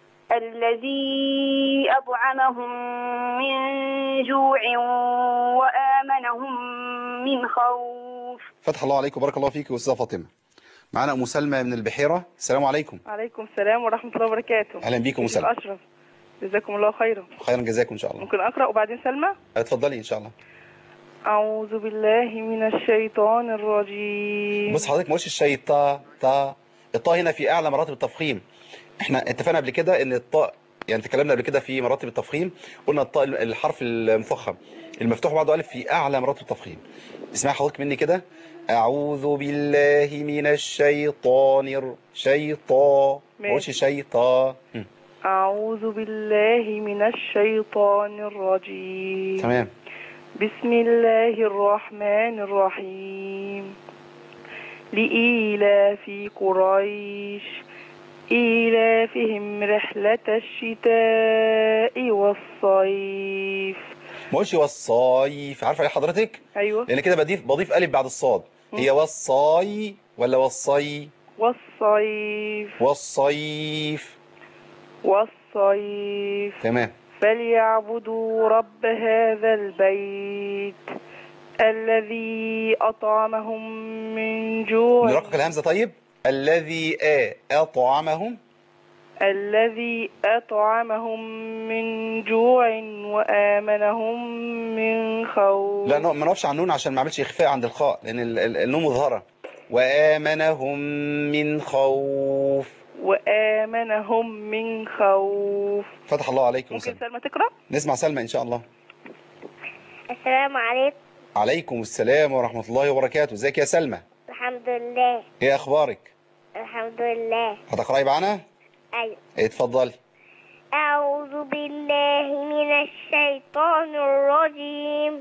الذي أطعمهم من جوع وآمنهم من خوف فتح الله عليك وبارك الله فيك يا استاذه فاطمه معانا ام سلمى من البحيره السلام عليكم عليكم السلام ورحمة الله وبركاته اهلا بيكم ام يوسف سلمى أشرف جزاكم الله خيرا خيرا جزاكم ان شاء الله ممكن أقرأ وبعدين سلمى اتفضلي ان شاء الله أعوذ بالله من الشيطان الرجيم بص حضرتك ما قلتش الشيطان تا الطاء هنا في اعلى مراتب التفخيم احنا اتفقنا قبل كده ان الطاء يعني تكلمنا قبل كده في مراتب التفخيم قلنا الطاء الحرف المفخم المفتوح بعده الف في اعلى مراتب التفخيم اسمع حضرتك مني كده اعوذ بالله من الشيطان الر- شيطان ما قلتش شيطان هم. أعوذ بالله من الشيطان الرجيم تمام بسم الله الرحمن الرحيم لإيلاف قريش إيلافهم رحلة الشتاء والصيف ما قلتش والصيف عارفه ليه حضرتك أيوة لان كده بضيف بضيف الف بعد الصاد هي والصي ولا والصي والصيف والصيف والصيف تمام فليعبدوا رب هذا البيت الذي أطعمهم من جوع نرقق الهمزه طيب الذي آ أطعمهم الذي أطعمهم من جوع وآمنهم من خوف لا ما نقفش على النون عشان ما اعملش اخفاء عند الخاء لان ال- ال- النون مظهره وآمنهم من خوف وآمنهم من خوف فتح الله عليكم ممكن سلمى سلمى تقرأ نسمع سلمى ان شاء الله السلام عليكم عليكم السلام ورحمه الله وبركاته ازيك يا سلمى الحمد لله ايه اخبارك الحمد لله هتقراي معانا أيوة اتفضلي أعوذ بالله من الشيطان الرجيم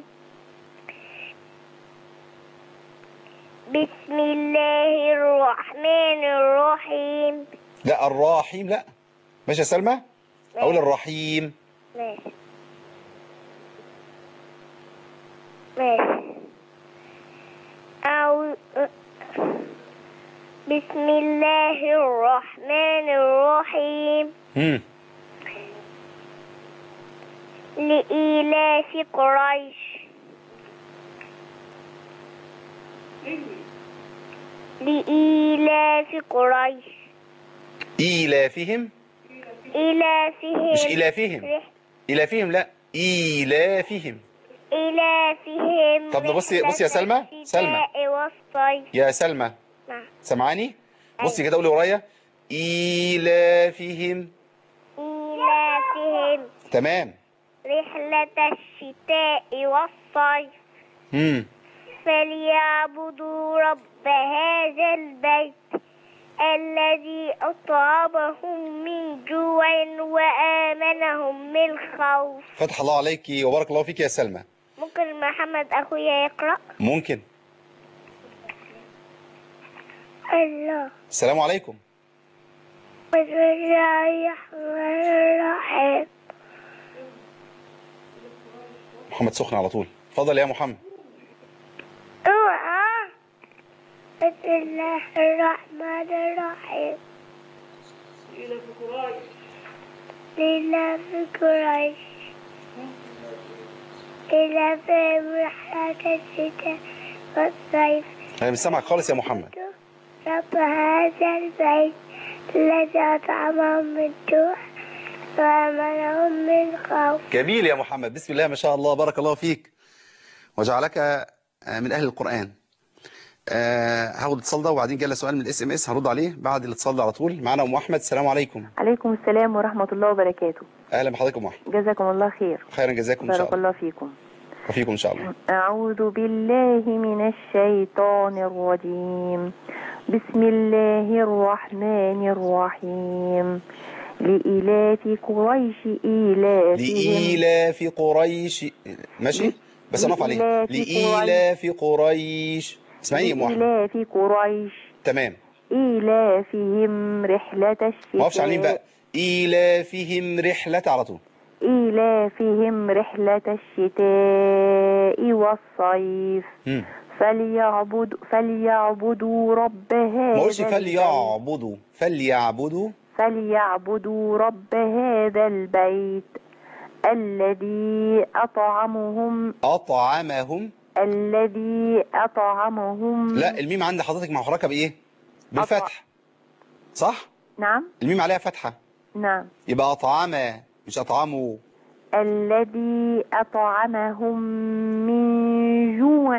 بسم الله الرحمن الرحيم لا الرحيم لا ماشي يا سلمى اقول الرحيم ماشي ماشي أعوذ بسم الله الرحمن الرحيم امم لإيلاف قريش لإيلاف قريش إيلافهم إيلافهم مش إيلافهم إيلافهم لا إيلافهم إيلافهم طب بصي بصي يا سلمى سلمى الشتاء والصيف يا سلمى نعم. سامعاني بصي كده قولي ورايا إيلافهم إيلافهم تمام رحلة الشتاء والصيف امم فليعبدوا رب هذا البيت الذي أطعمهم من جوع وآمنهم من خوف فتح الله عليك وبارك الله فيك يا سلمى ممكن محمد أخويا يقرأ ممكن الله السلام عليكم بسم الله الرحمن الرحيم محمد سخن على طول اتفضل يا محمد الله الرحمن الرحيم لله في قريش إلى فهم رحلة الشتاء والصيف انا مش سامعك خالص يا محمد رب هذا البيت الذي أطعمهم من جوع وآمنهم من خوف جميل يا محمد بسم الله ما شاء الله بارك الله فيك وجعلك آه، من اهل القران آه، هاخد الاتصال ده وبعدين جالنا سؤال من الاس ام اس هرد عليه بعد الاتصال ده على طول معانا ام احمد السلام عليكم عليكم السلام ورحمة الله وبركاته اهلا بحضرتك يا ام احمد جزاكم الله خير خيرا جزاكم ان شاء بارك الله الله فيكم وفيكم ان شاء الله أعوذ بالله من الشيطان الرجيم بسم الله الرحمن الرحيم لإلاف قريش إيلافهم لإيلاف قريش ماشي بس انا اقف عليه لإيلاف لإيلاف قريش اسمعيني يا ام احمد لإلاف قريش تمام إيلافهم رحلة الشتاء ما اقفش على مين بقى إيلافهم رحلة على طول إيلافهم رحلة الشتاء والصيف مم. فليعبد فليعبدوا رب هذا ما اقولش البيت. فليعبدوا فليعبدوا فليعبدوا رب هذا البيت الذي أطعمهم أطعمهم الذي أطعمهم لا الميم عند حضرتك محركة بإيه بالفتح صح نعم الميم عليها فتحة نعم يبقى أطعم مش أطعموا الذي أطعمهم من جوع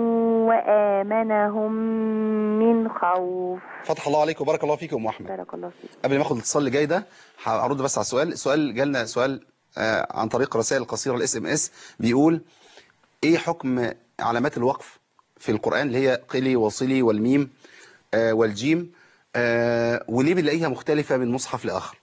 وآمنهم من خوف فتح الله عليك وبارك الله فيك يا أم أحمد بارك الله فيك قبل ما اخد الاتصال اللي جاي ده هرد بس على السؤال السؤال جالنا سؤال آه، عن طريق رسائل قصيرة الاس ام اس بيقول ايه حكم علامات الوقف في القرآن اللي هي قلي وصلي والميم آه، والجيم آه، وليه بنلاقيها مختلفة من مصحف لآخر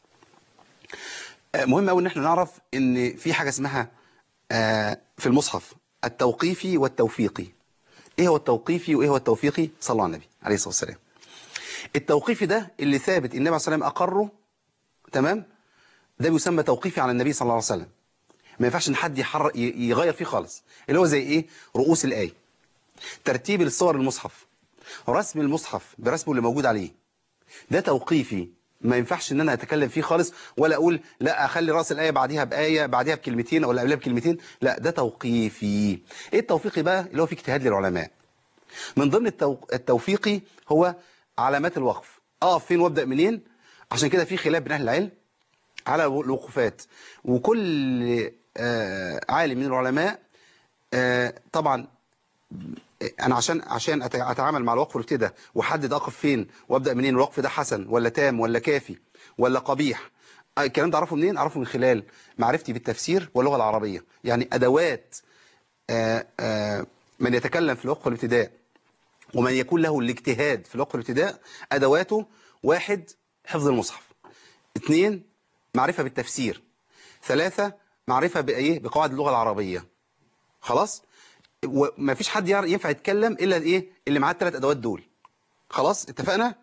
آه، مهم قوي ان احنا نعرف ان في حاجة اسمها آه، في المصحف التوقيفي والتوفيقي ايه هو التوقيفي وايه هو التوفيقي صلى على النبي عليه الصلاة والسلام التوقيفي ده اللي ثابت النبي عليه الصلاة والسلام أقره تمام ده بيسمى توقيفي على النبي صلى الله عليه وسلم ما ينفعش ان حد يحر ي- يغير فيه خالص اللي هو زي ايه رؤوس الآية ترتيب الصور المصحف رسم المصحف برسمه اللي موجود عليه ده توقيفي ما ينفعش ان انا اتكلم فيه خالص ولا اقول لا اخلي راس الايه بعديها بايه بعديها بكلمتين ولا قبلها بكلمتين لا ده توقيفي ايه التوفيقي بقى اللي هو فيه اجتهاد للعلماء من ضمن التو... التوفيقي هو علامات الوقف اقف فين وابدا منين عشان كده في خلاف بين اهل العلم على الوقوفات وكل آه، عالم من العلماء آه، طبعا انا عشان عشان أت- اتعامل مع الوقف والابتداء واحدد اقف فين وابدا منين الوقف ده حسن ولا تام ولا كافي ولا قبيح آه، الكلام ده اعرفه منين اعرفه من خلال معرفتي بالتفسير واللغه العربيه يعني ادوات آه، آه، من يتكلم في الوقف والابتداء ومن يكون له الاجتهاد في الوقف والابتداء ادواته واحد حفظ المصحف اثنين معرفه بالتفسير ثلاثه معرفه بايه بقواعد اللغه العربيه خلاص وما فيش حد يعرف- ينفع يتكلم الا ايه اللي معاه الثلاث ادوات دول خلاص اتفقنا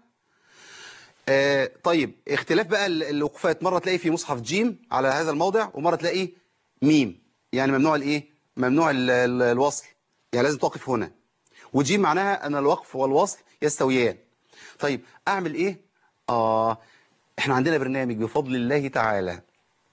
آه طيب اختلاف بقى ال- الوقوفات مره تلاقي في مصحف جيم على هذا الموضع ومره تلاقي ميم يعني ممنوع الايه ممنوع ال- ال- الوصل يعني لازم توقف هنا وجيم معناها ان الوقف والوصل يستويان طيب اعمل ايه اه احنا عندنا برنامج بفضل الله تعالى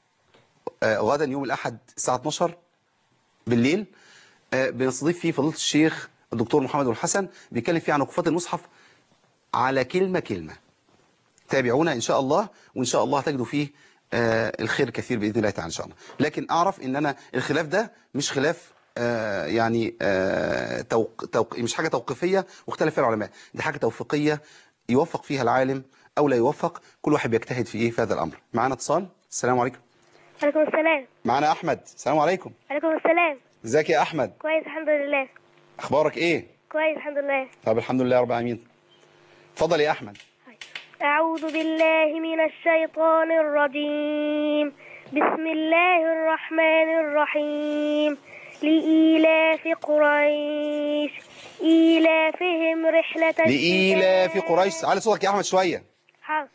آه غدا يوم الاحد الساعه 12 بالليل آه، بنستضيف فيه فضيله الشيخ الدكتور محمد الحسن بيتكلم فيه عن وقفات المصحف على كلمة كلمة تابعونا إن شاء الله وإن شاء الله هتجدوا فيه آه، الخير كثير بإذن الله تعالى إن شاء الله لكن أعرف إن أنا الخلاف ده مش خلاف آه، يعني آه، توق... توق... مش حاجة توقيفية واختلف فيها العلماء دي حاجة توفيقية يوفق فيها العالم أو لا يوفق كل واحد بيجتهد في إيه في هذا الأمر معانا اتصال السلام عليكم عليكم السلام معانا أحمد السلام عليكم عليكم السلام ازيك يا أحمد كويس الحمد لله أخبارك إيه كويس الحمد لله طب الحمد لله رب العالمين اتفضل يا أحمد أعوذ بالله من الشيطان الرجيم بسم الله الرحمن الرحيم لإيلاف قريش إيلافهم رحلة لإيلاف قريش علي صوتك يا أحمد شوية حاضر.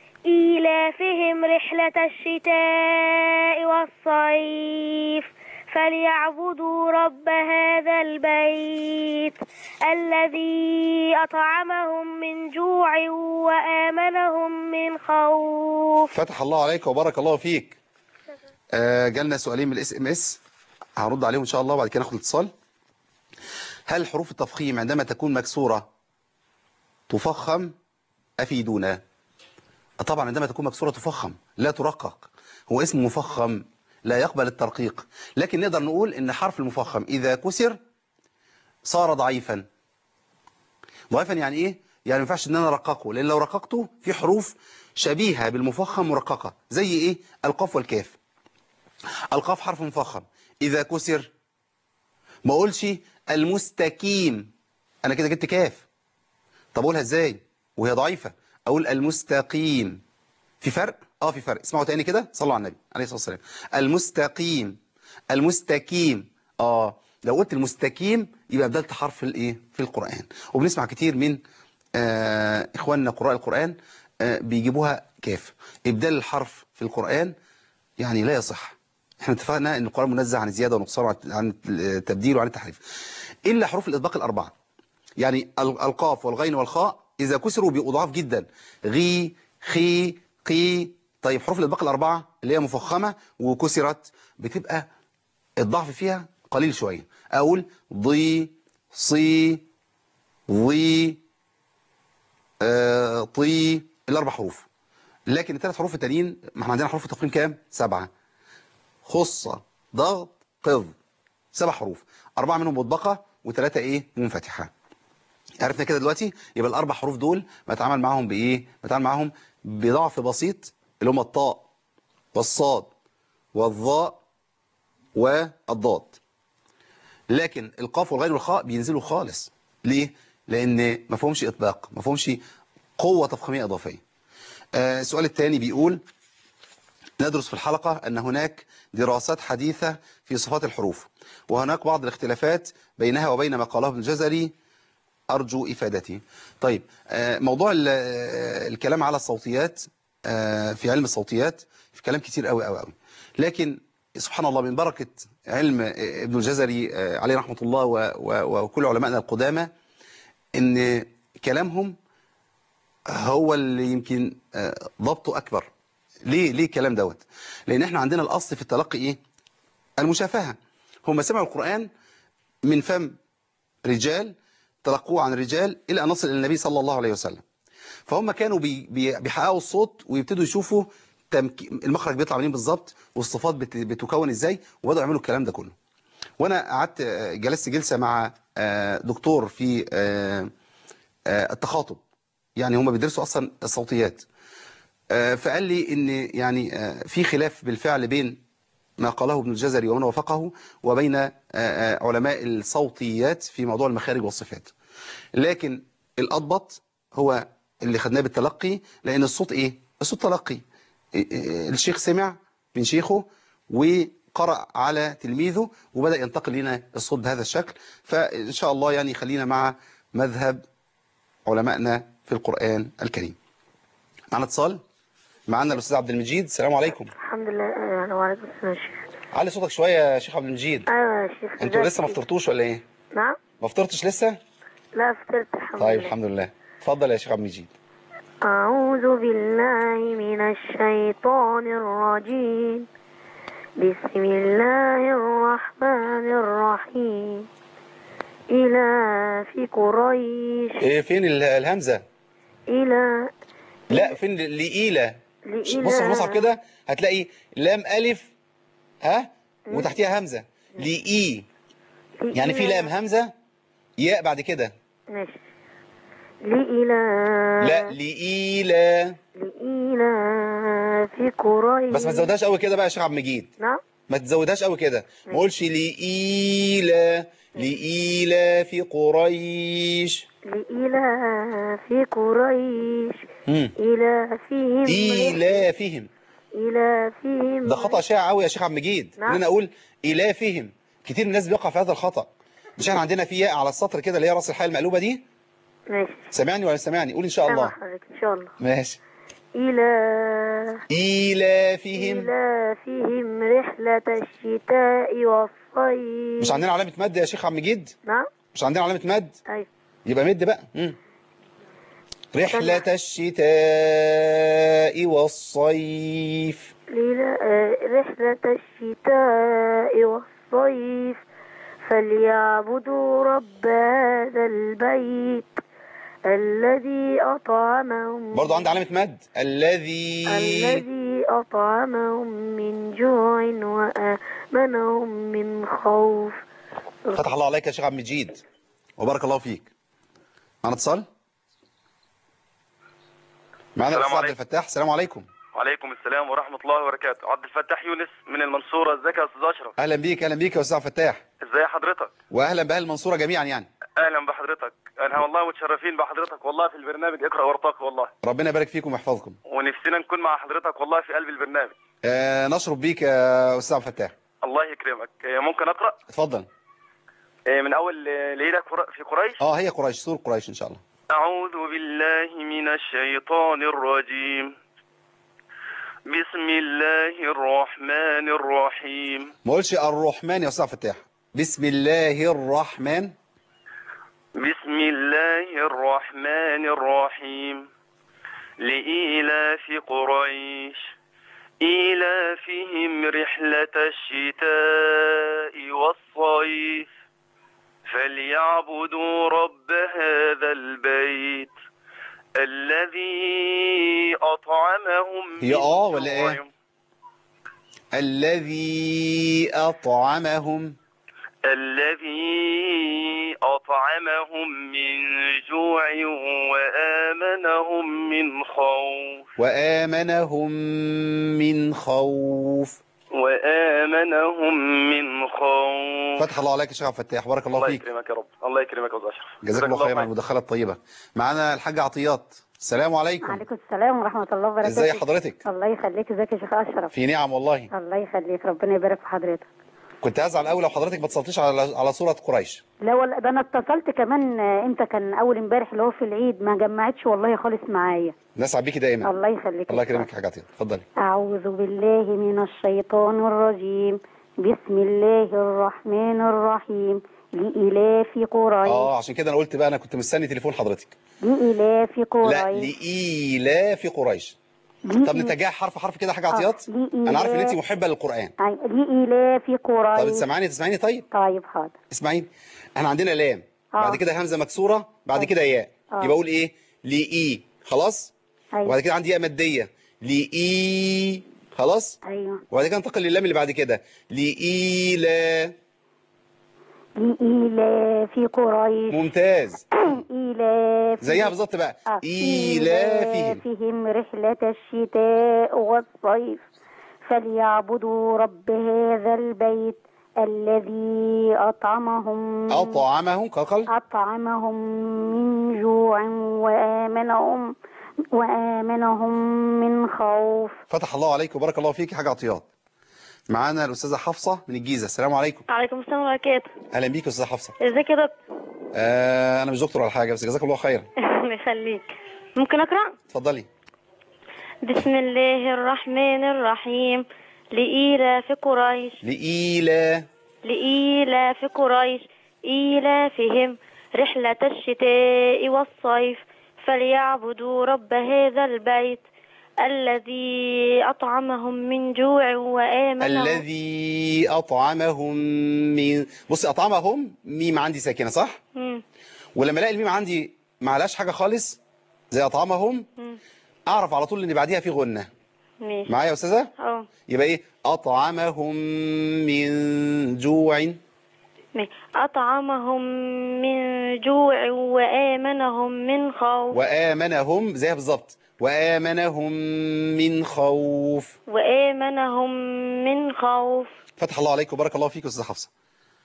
إيلافهم رحلة الشتاء والصيف فليعبدوا رب هذا البيت الذي أطعمهم من جوع وآمنهم من خوف فتح الله عليك وبارك الله فيك آه جالنا سؤالين من الاس ام اس هرد عليهم ان شاء الله وبعد كده ناخد اتصال هل حروف التفخيم عندما تكون مكسورة تفخم افيدونا طبعا عندما تكون مكسورة تفخم لا ترقق هو اسم مفخم لا يقبل الترقيق لكن نقدر نقول ان حرف المفخم اذا كسر صار ضعيفا ضعيفا يعني ايه يعني ما ينفعش ان انا ارققه لان لو رققته في حروف شبيهة بالمفخم مرققة زي ايه القاف والكاف القاف حرف مفخم اذا كسر ما اقولش المستقيم انا كده جبت كاف طب اقولها ازاي وهي ضعيفة اقول المستقيم في فرق اه في فرق اسمعوا تاني كده صلوا على النبي عليه الصلاة والسلام المستقيم المستقيم اه لو قلت المستقيم يبقى بدلت حرف الايه في القرآن وبنسمع كتير من آه اخواننا قراء القرآن آه بيجيبوها كاف ابدال الحرف في القرآن يعني لا يصح احنا اتفقنا ان القرآن منزه عن الزيادة والنقصان وعن- عن التبديل وعن التحريف الا حروف الاطباق الاربعه يعني ال- القاف والغين والخاء اذا كسروا بيبقوا ضعاف جدا غي خي قي طيب حروف الاطباق الاربعه اللي هي مفخمه وكسرت بتبقى الضعف فيها قليل شويه اقول ضي صي ضي آه، طي الاربع حروف لكن الثلاث حروف التانيين ما احنا عندنا حروف التقويم كام سبعه خصة ضغط قض سبع حروف أربعة منهم مطبقة وثلاثة إيه منفتحة عرفنا كده دلوقتي يبقى الأربع حروف دول بتعامل معاهم بإيه بتعامل معاهم بضعف بسيط اللي هم الطاء والصاد والظاء والضاد لكن القاف والغين والخاء بينزلوا خالص ليه لأن ما فيهمش إطلاق ما فيهمش قوة تفخيمية إضافية آه، السؤال الثاني بيقول ندرس في الحلقة أن هناك دراسات حديثة في صفات الحروف وهناك بعض الاختلافات بينها وبين ما قاله ابن الجزري أرجو إفادتي طيب آه، موضوع ال- آه، الكلام على الصوتيات آه، في علم الصوتيات في كلام كتير قوي قوي قوي لكن سبحان الله من بركة علم آه، ابن الجزري آه، عليه رحمة الله و- و- وكل علمائنا القدامى ان كلامهم هو اللي يمكن آه، ضبطه أكبر ليه ليه الكلام دوت لأن احنا عندنا الأصل في التلقي إيه المشافهة هم سمعوا القرآن من فم رجال تلقوه عن رجال إلى أن نصل إلى النبي صلى الله عليه وسلم فهم كانوا بي بي بيحققوا الصوت ويبتدوا يشوفوا تمك... المخرج بيطلع منين بالظبط والصفات بت... بتكون ازاي وبدأوا يعملوا الكلام ده كله وانا قعدت آه، جلست جلسة مع آه، دكتور في آه، آه، التخاطب يعني هم بيدرسوا اصلا الصوتيات آه، فقال لي ان يعني آه، في خلاف بالفعل بين ما قاله ابن الجزري ومن وافقه وبين آه، آه، علماء الصوتيات في موضوع المخارج والصفات لكن الأضبط هو اللي خدناه بالتلقي لأن الصوت إيه؟ الصوت تلقي إيه- إيه، الشيخ سمع من شيخه وقرأ على تلميذه وبدأ ينتقل لنا الصوت بهذا الشكل فإن شاء الله يعني خلينا مع مذهب علمائنا في القرآن الكريم معنا اتصال معنا الأستاذ عبد المجيد السلام عليكم الحمد لله يعني وعليكم السلام يا شيخ علي صوتك شوية يا شيخ عبد المجيد ايوه يا شيخ انتوا ازيك لسه ما يا شيخ؟ فطرتوش ولا ايه نعم ما فطرتش لسه لا فطرت الحمد طيب لله الحمد لله اتفضل يا شيخ عبد المجيد أعوذ بالله من الشيطان الرجيم بسم الله الرحمن الرحيم إلى في قريش ايه فين ال- الهمزة إلى لا فين ل- لإيلة لإلى بص في المصحف كده هتلاقي لام ألف ها وتحتيها همزة لإي يعني في لام همزة ياء بعد كده ماشي لإلى لا لإيلة لإلى في قريش بس ما تزودهاش قوي كده بقى يا شيخ عبد المجيد نعم ما تزودهاش قوي كده ما اقولش لإيلة لإيلة في قريش لإلى في قريش مم. إلى فيهم إيلافهم إلى فيهم ده خطأ شائع قوي يا شيخ عبد المجيد نعم. ان انا اقول إلافهم كتير من الناس بيقع في هذا الخطأ مش احنا عندنا في ياء على السطر كده اللي هي راس الحال المقلوبة دي ماشي سامعني ولا سامعني قول ان شاء سامع الله حضرتك إن شاء الله ماشي إلى إيلافهم إيلافهم رحلة الشتاء والصيف مش عندنا علامة مد يا شيخ عم مجيد نعم مش عندنا علامة مد أيوة يبقى مد بقى مم. رحلة الشتاء والصيف ليلة آه، رحلة الشتاء والصيف فليعبدوا رب هذا البيت الذي أطعمهم برضو عندي علامة مد الذي الذي أطعمهم من جوع وآمنهم من خوف فتح الله عليك يا شيخ عم مجيد وبارك الله فيك معنا اتصال معنا السلام الاستاذ عبد عليكم. الفتاح السلام عليكم وعليكم السلام ورحمة الله وبركاته عبد الفتاح يونس من المنصورة ازيك يا أستاذ أشرف اهلا بيك اهلا بيك يا استاذ عبد الفتاح ازاي حضرتك واهلا باهل المنصوره جميعا يعني أهلا بحضرتك أنا والله متشرفين بحضرتك والله في البرنامج اقرأ وارتقي والله ربنا يبارك فيكم ويحفظكم ونفسنا نكون مع حضرتك والله في قلب البرنامج آه نشرب بيك يا استاذ عبد الفتاح الله يكرمك آه، ممكن أقرأ اتفضل آه، من أول آه، ليلة قر- في قريش اه هي قريش سور قريش ان شاء الله أعوذ بالله من الشيطان الرجيم بسم الله الرحمن الرحيم ما اقولش الرحمن يا استاذ عبد الفتاح بسم الله الرحمن بسم الله الرحمن الرحيم لإيلاف قريش إيلافهم رحلة الشتاء والصيف فليعبدوا رب هذا البيت الذي أطعمهم هي من اه ولا جوع ايه الذي اطعمهم الذي أطعمهم من جوع وآمنهم من خوف وامنهم من خوف وآمنهم من خوف فتح الله عليك يا شيخ عبد الفتاح بارك الله الله فيك يكرمك يا رب الله يكرمك يا أستاذ أشرف جزاك الله خيرا على المداخله الطيبه معانا الحاج عطيات السلام عليكم وعليكم السلام ورحمة الله وبركاته ازي حضرتك الله يخليك ازيك يا شيخ أشرف في نعم والله الله يخليك ربنا يبارك في حضرتك كنت هزعل قوي لو حضرتك ما اتصلتيش على على صوره قريش لا والله ده انا اتصلت كمان آه، امتى كان اول امبارح اللي هو في العيد ما جمعتش والله خالص معايا نسعد بيكي دائما الله يخليك الله يكرمك يا حاج عطيات اتفضلي أعوذ بالله من الشيطان الرجيم بسم الله الرحمن الرحيم لإلاف قريش اه عشان كده انا قلت بقى انا كنت مستني تليفون حضرتك لإلاف قريش لا لإيلاف قريش طب نتجاه حرف حرف كده يا حاج عطيات انا عارف ان انت محبه للقران أي- لإلاف قريش طب تسمعيني تسمعيني طيب طيب حاضر اسمعيني احنا عندنا لام آه. بعد كده همزه مكسوره بعد كده ياء آه. يبقى اقول ايه لإي خلاص أيوة. وبعد كده عندي ياء ماديه لإي خلاص أيوه وبعد كده انتقل للام اللي بعد كده لإيلا لإلاف قريش ممتاز إيلاف زيها بالظبط بقى آه. إيلافهم إيلافهم رحلة الشتاء والصيف فليعبدوا رب هذا البيت الذي أطعمهم أطعمهم كقل أطعمهم من جوع وآمنهم وآمنهم من خوف فتح الله عليك وبارك الله فيك يا حاج عطيات معانا الأستاذة حفصة من الجيزة السلام عليكم عليكم السلام وبركاته أهلا بيك يا أستاذة حفصة ازيك يا دكتور آه أنا مش دكتور ولا حاجة بس جزاك الله خيرا الله يخليك ممكن اقرا اتفضلي بسم الله الرحمن الرحيم لإيلاف قريش لإيلا لإيلاف قريش إيلافهم رحلة الشتاء والصيف فليعبدوا رب هذا البيت الذي أطعمهم من جوع وآمنهم الذي أطعمهم من بصي أطعمهم ميم عندي ساكنة صح مم. ولما الاقي الميم عندي ما عليهاش حاجة خالص زي أطعمهم مم. أعرف على طول إن بعديها في غنة ماشي معايا يا أستاذة اه يبقى إيه أطعمهم من جوع ماشي. أطعمهم من جوع وآمنهم من خوف وآمنهم زيها بالظبط وآمنهم من خوف وآمنهم من خوف فتح الله عليك وبارك الله فيك يا أستاذة حفصة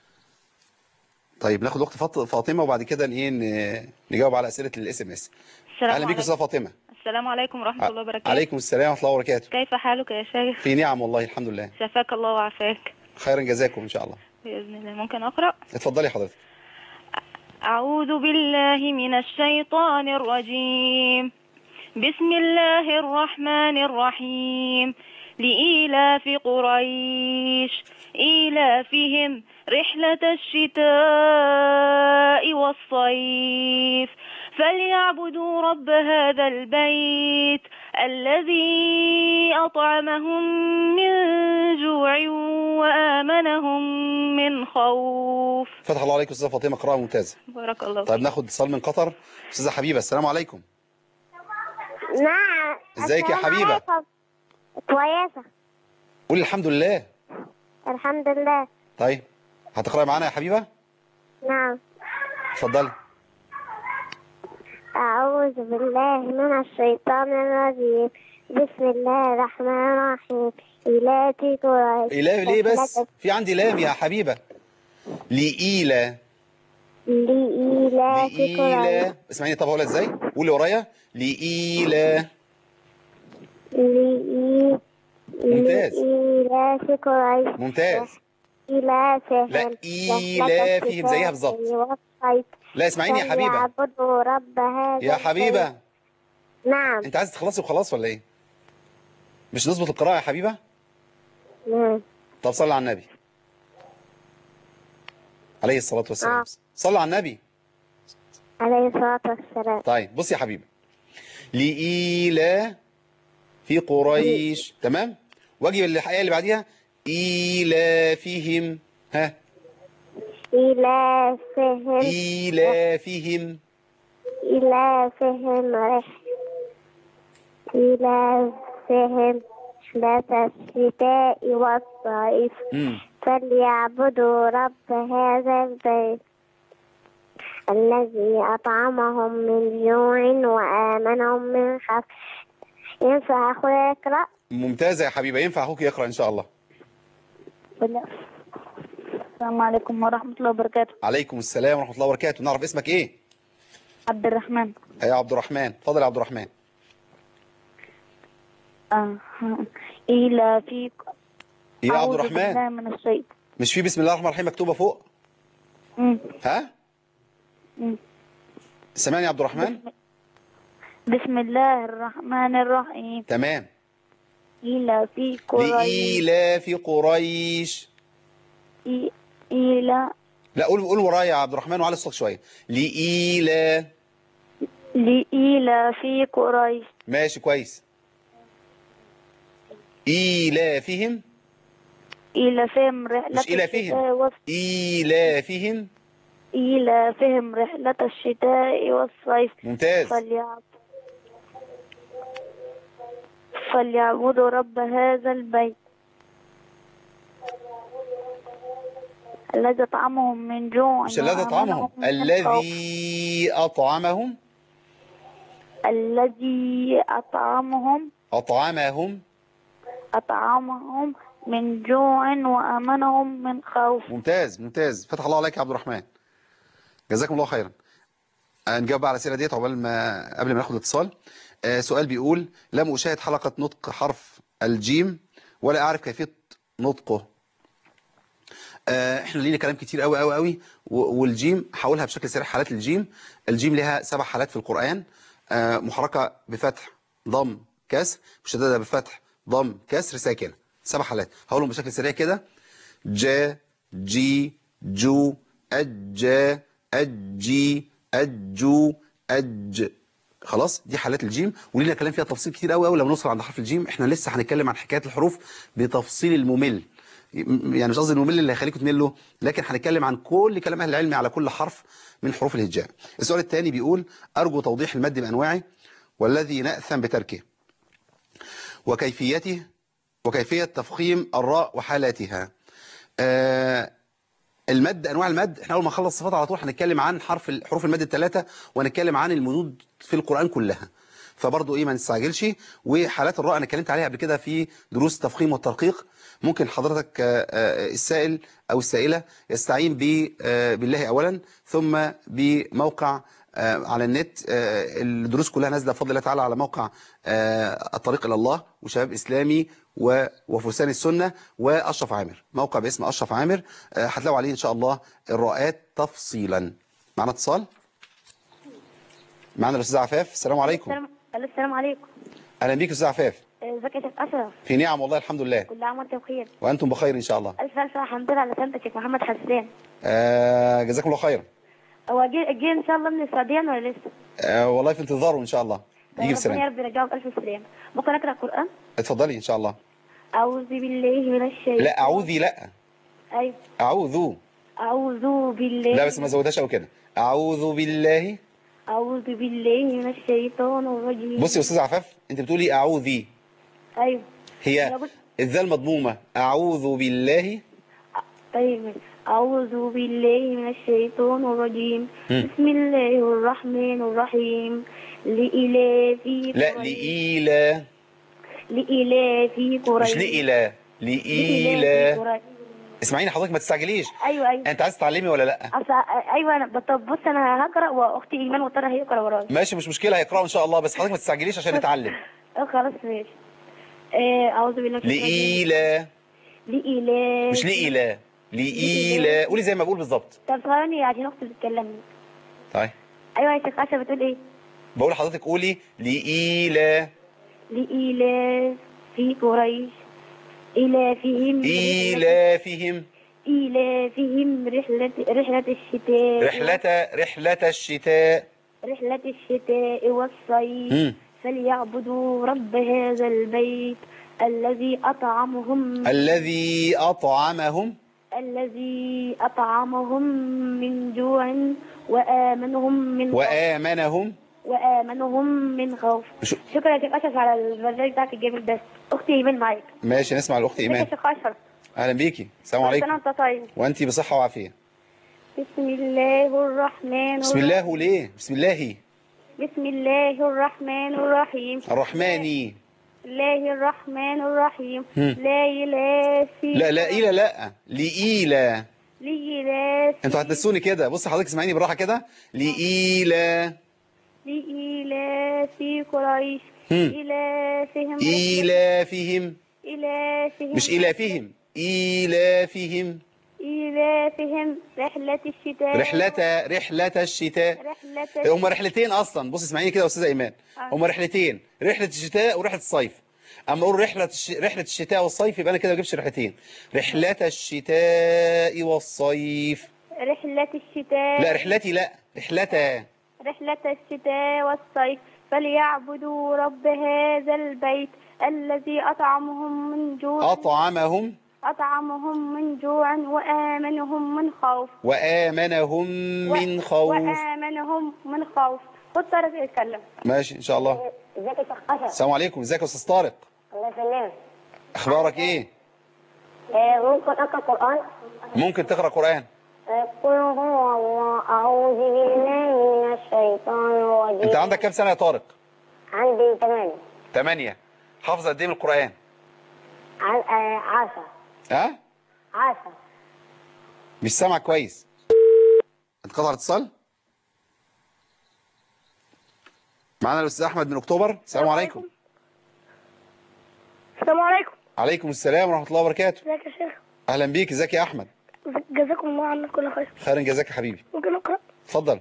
طيب ناخد وقت فاط- فاطمة وبعد كده ايه ن- نجاوب على أسئلة الاس ام اس السلام أهلا بيك يا عليكم. أستاذة فاطمة السلام عليكم ورحمة الله وبركاته عليكم السلام ورحمة الله وبركاته كيف حالك يا شيخ في نعم والله الحمد لله شفاك الله وعافاك خيرا جزاكم إن شاء الله بإذن الله ممكن أقرأ اتفضلي حضرتك أعوذ بالله من الشيطان الرجيم بسم الله الرحمن الرحيم لإيلاف قريش إيلافهم رحلة الشتاء والصيف فليعبدوا رب هذا البيت الذي أطعمهم من جوع وآمنهم من خوف فتح الله عليكم استاذه فاطمه قراءه ممتازه بارك الله طيب ناخد اتصال من قطر استاذه حبيبه السلام عليكم نعم ازيك يا السلام حبيبة؟ عليكم. كويسة قولي الحمد لله الحمد لله طيب هتقراي معانا يا حبيبه نعم اتفضلي أعوذ بالله من الشيطان الرجيم بسم الله الرحمن الرحيم إلاتي قريش إله ليه بس في عندي لام يا حبيبه لإيلا لإيلاف قريش لإيلا اسمعيني طب هقولها ازاي قولي ورايا لإيلا لإي- ممتاز. لإيلاف قريش ممتاز إيلافهم لا، إيلافهم زيها بالظبط. والصيف لا اسمعيني يا حبيبه فليعبدوا رب هذا يا حبيبه البيت. نعم انت عايز تخلصي وخلاص ولا ايه مش نظبط القراءه يا حبيبه نعم طب صلي على النبي عليه الصلاه والسلام آه. صلي على النبي عليه الصلاة والسلام طيب بص يا حبيبي لإيلا في قريش تمام واجي الحقيقة اللي بعديها إيلافهم ها إيلافهم إيلافهم إيلافهم رح إيلافهم رحلة الشتاء والصيف مم. فليعبدوا رب هذا البيت الذي أطعمهم من جوع وآمنهم من خوف ينفع أخويا يقرأ؟ ممتازة يا حبيبة ينفع أخوك يقرأ إن شاء الله السلام عليكم ورحمة الله وبركاته عليكم السلام ورحمة الله وبركاته نعرف اسمك إيه عبد الرحمن يا عبد الرحمن اتفضل يا عبد الرحمن آه. إلى في يا عبد أعوذ الرحمن بالله من الشيطان مش في بسم الله الرحمن الرحيم مكتوبة فوق مم. ها مم. سامعني يا عبد الرحمن بسم الله الرحمن الرحيم تمام إلى في قريش لإيلاف قريش إي- إلى لا قول قول ورايا يا عبد الرحمن وعلى الصوت شوية لإيلا لإلى في قريش ماشي كويس إيلافهم إلى فهم رحلة مش إلافهم. الشتاء والص- إيلافهم إلى فهم رحلة الشتاء والصيف ممتاز فليعب فليعبدوا رب هذا البيت الذي أطعمهم من جوع مش الذي وآمنهم أطعمهم من خوف. الذي أطعمهم الذي أطعمهم أطعمهم أطعمهم من جوع وآمنهم من خوف ممتاز ممتاز فتح الله عليك يا عبد الرحمن جزاكم الله خيرا نجاوب بقى على الأسئلة ديت عقبال ما قبل ما ناخد اتصال آه، سؤال بيقول لم أشاهد حلقة نطق حرف الجيم ولا أعرف كيفية نطقه آه، احنا لينا كلام كتير قوي قوي قوي و- والجيم هقولها بشكل سريع حالات الجيم الجيم لها سبع حالات في القرآن آه، محركة بفتح ضم كسر مشددة بفتح ضم كسر ساكنة سبع حالات هقولهم بشكل سريع كده جا جي جو أجا أجي أجو أج خلاص دي حالات الجيم ولينا كلام فيها تفصيل كتير قوي قوي لما نوصل عند حرف الجيم احنا لسه هنتكلم عن حكايات الحروف بتفصيل الممل يعني مش قصدي الممل اللي هيخليكم تملوا لكن هنتكلم عن كل كلام اهل العلم على كل حرف من حروف الهجاء السؤال الثاني بيقول ارجو توضيح المد بانواعه والذي ناثم بتركه وكيفيته وكيفيه تفخيم الراء وحالاتها آه المد انواع المد احنا اول ما نخلص الصفات على طول هنتكلم عن حرف ال- حروف المد الثلاثه وهنتكلم عن المدود في القران كلها فبرضه ايه ما نستعجلش وحالات الراء انا اتكلمت عليها قبل كده في دروس التفخيم والترقيق ممكن حضرتك آه، آه، السائل او السائله يستعين ب آه، بالله اولا ثم بموقع آه، على النت آه، الدروس كلها نازله بفضل الله تعالى على موقع آه، الطريق الى الله وشباب اسلامي و- وفرسان السنه واشرف عامر موقع باسم اشرف عامر آه، هتلاقوا عليه ان شاء الله الراءات تفصيلا معنا اتصال معنا الاستاذ عفاف السلام عليكم الو السلام عليكم اهلا بيك يا استاذ عفاف ازيك يا شيخ اشرف في نعم والله الحمد لله كل عام وانت بخير وانتم بخير ان شاء الله الف الف الحمد لله على سلامتك يا شيخ محمد حسان آه جزاكم الله خيرا هو جه جه ان شاء الله من السعوديه ولا لسه؟ آه والله في انتظاره ان شاء الله يجي ربنا يا بسلام رب يرجعه بالف سلامه ممكن اقرا القران؟ اتفضلي ان شاء الله اعوذ بالله من الشيطان لا اعوذي لا ايوه اعوذ اعوذ بالله لا بس ما زودهاش قوي كده اعوذ بالله اعوذ بالله من الشيطان الرجيم بصي يا استاذ عفاف انت بتقولي اعوذي ايوه هي أنا قلت- الذال مضمومه اعوذ بالله طيب أعوذ بالله من الشيطان الرجيم مم. بسم الله الرحمن الرحيم لإلاف لا قريش- لإيلا لإلاف قريش مش لإيلا لإيلا قريش. اسمعيني حضرتك ما تستعجليش أيوه أيوه انت عايز تعلمي ولا لا أصل أيوه أنا طب بص أنا هقرأ وأختي إيمان وطارة هيقرأ ورايا ماشي مش مشكله هيقراوا ان شاء الله بس حضرتك ما تستعجليش عشان نتعلم أه خلاص ماشي آه، أعوذ بالله من الشيطان الرجيم. لإيلا لإلاف مش لإيلا لإيلا قولي زي ما بقول بالظبط طب ثواني عشان أختي بتكلمني طيب أيوه يا شيخ عشا بتقول إيه بقول لحضرتك قولي لإيلا لإلاف في قريش إلافهم إيلافهم إيلافهم رحلة رحلة الشتاء رحلة رحلة الشتاء رحلة الشتاء والصيف مم. فليعبدوا رب هذا البيت الذي أطعمهم الذي أطعمهم الذي أطعمهم من جوع وآمنهم من خوف وآمنهم وآمنهم من خوف شو- شكرا يا شيخ أشرف على البرنامج بتاعك الجميل ده أختي إيمان معاك ماشي نسمع الأخت ازيك يا إيمان شيخ أشرف أهلا بيكي السلام كل عليكم سنة وأنت طيب وأنتي بصحة وعافية بسم الله الرحمن بسم الرحيم الله ليه بسم الله بسم الله الرحمن الرحيم الرحمن الله الرحمن الرحيم هم. لا إله في لا لا إيلا لا لإيلا لإله انتوا هتنسوني كده بص حضرتك اسمعيني بالراحة كده لإيلا لإله في قريش هم. إلافهم إيلافهم إلافهم مش إيلافهم إيلافهم إلافهم رحلة الشتاء رحلة رحلة الشتاء رحلة هما رحلتين اصلا بص اسمعيني كده يا استاذه ايمان آه. هما رحلتين رحله الشتاء ورحله الصيف اما اقول رحله الش... رحله الشتاء والصيف يبقى انا كده ما جبتش رحلتين رحله الشتاء والصيف رحلة الشتاء لا رحلتي لا رحلتا رحلة الشتاء والصيف فليعبدوا رب هذا البيت الذي أطعمهم من جوع اطعمهم أطعمهم من جوع وآمنهم من خوف وامنهم من خوف وآمنهم من خوف خد طرف يتكلم ماشي ان شاء الله ازيك يا شيخ أشرف السلام عليكم ازيك يا استاذ طارق الله يسلمك اخبارك ايه آه، ممكن أقرأ قرآن ممكن تقرا قران آه، قل هو الله أعوذ بالله من الشيطان الرجيم انت عندك كام سنه يا طارق عندي ثمانية ثمانية حافظ قد ايه من القران عن آه، عشرة ها عشرة مش سامع كويس انقطع الاتصال معانا الاستاذ احمد من اكتوبر السلام عليكم السلام عليكم عليكم السلام ورحمه الله وبركاته ازيك يا شيخ اهلا بيك ازيك يا احمد جزاكم الله عنا كل خير خيرا جزاك يا حبيبي ممكن أقرأ اتفضل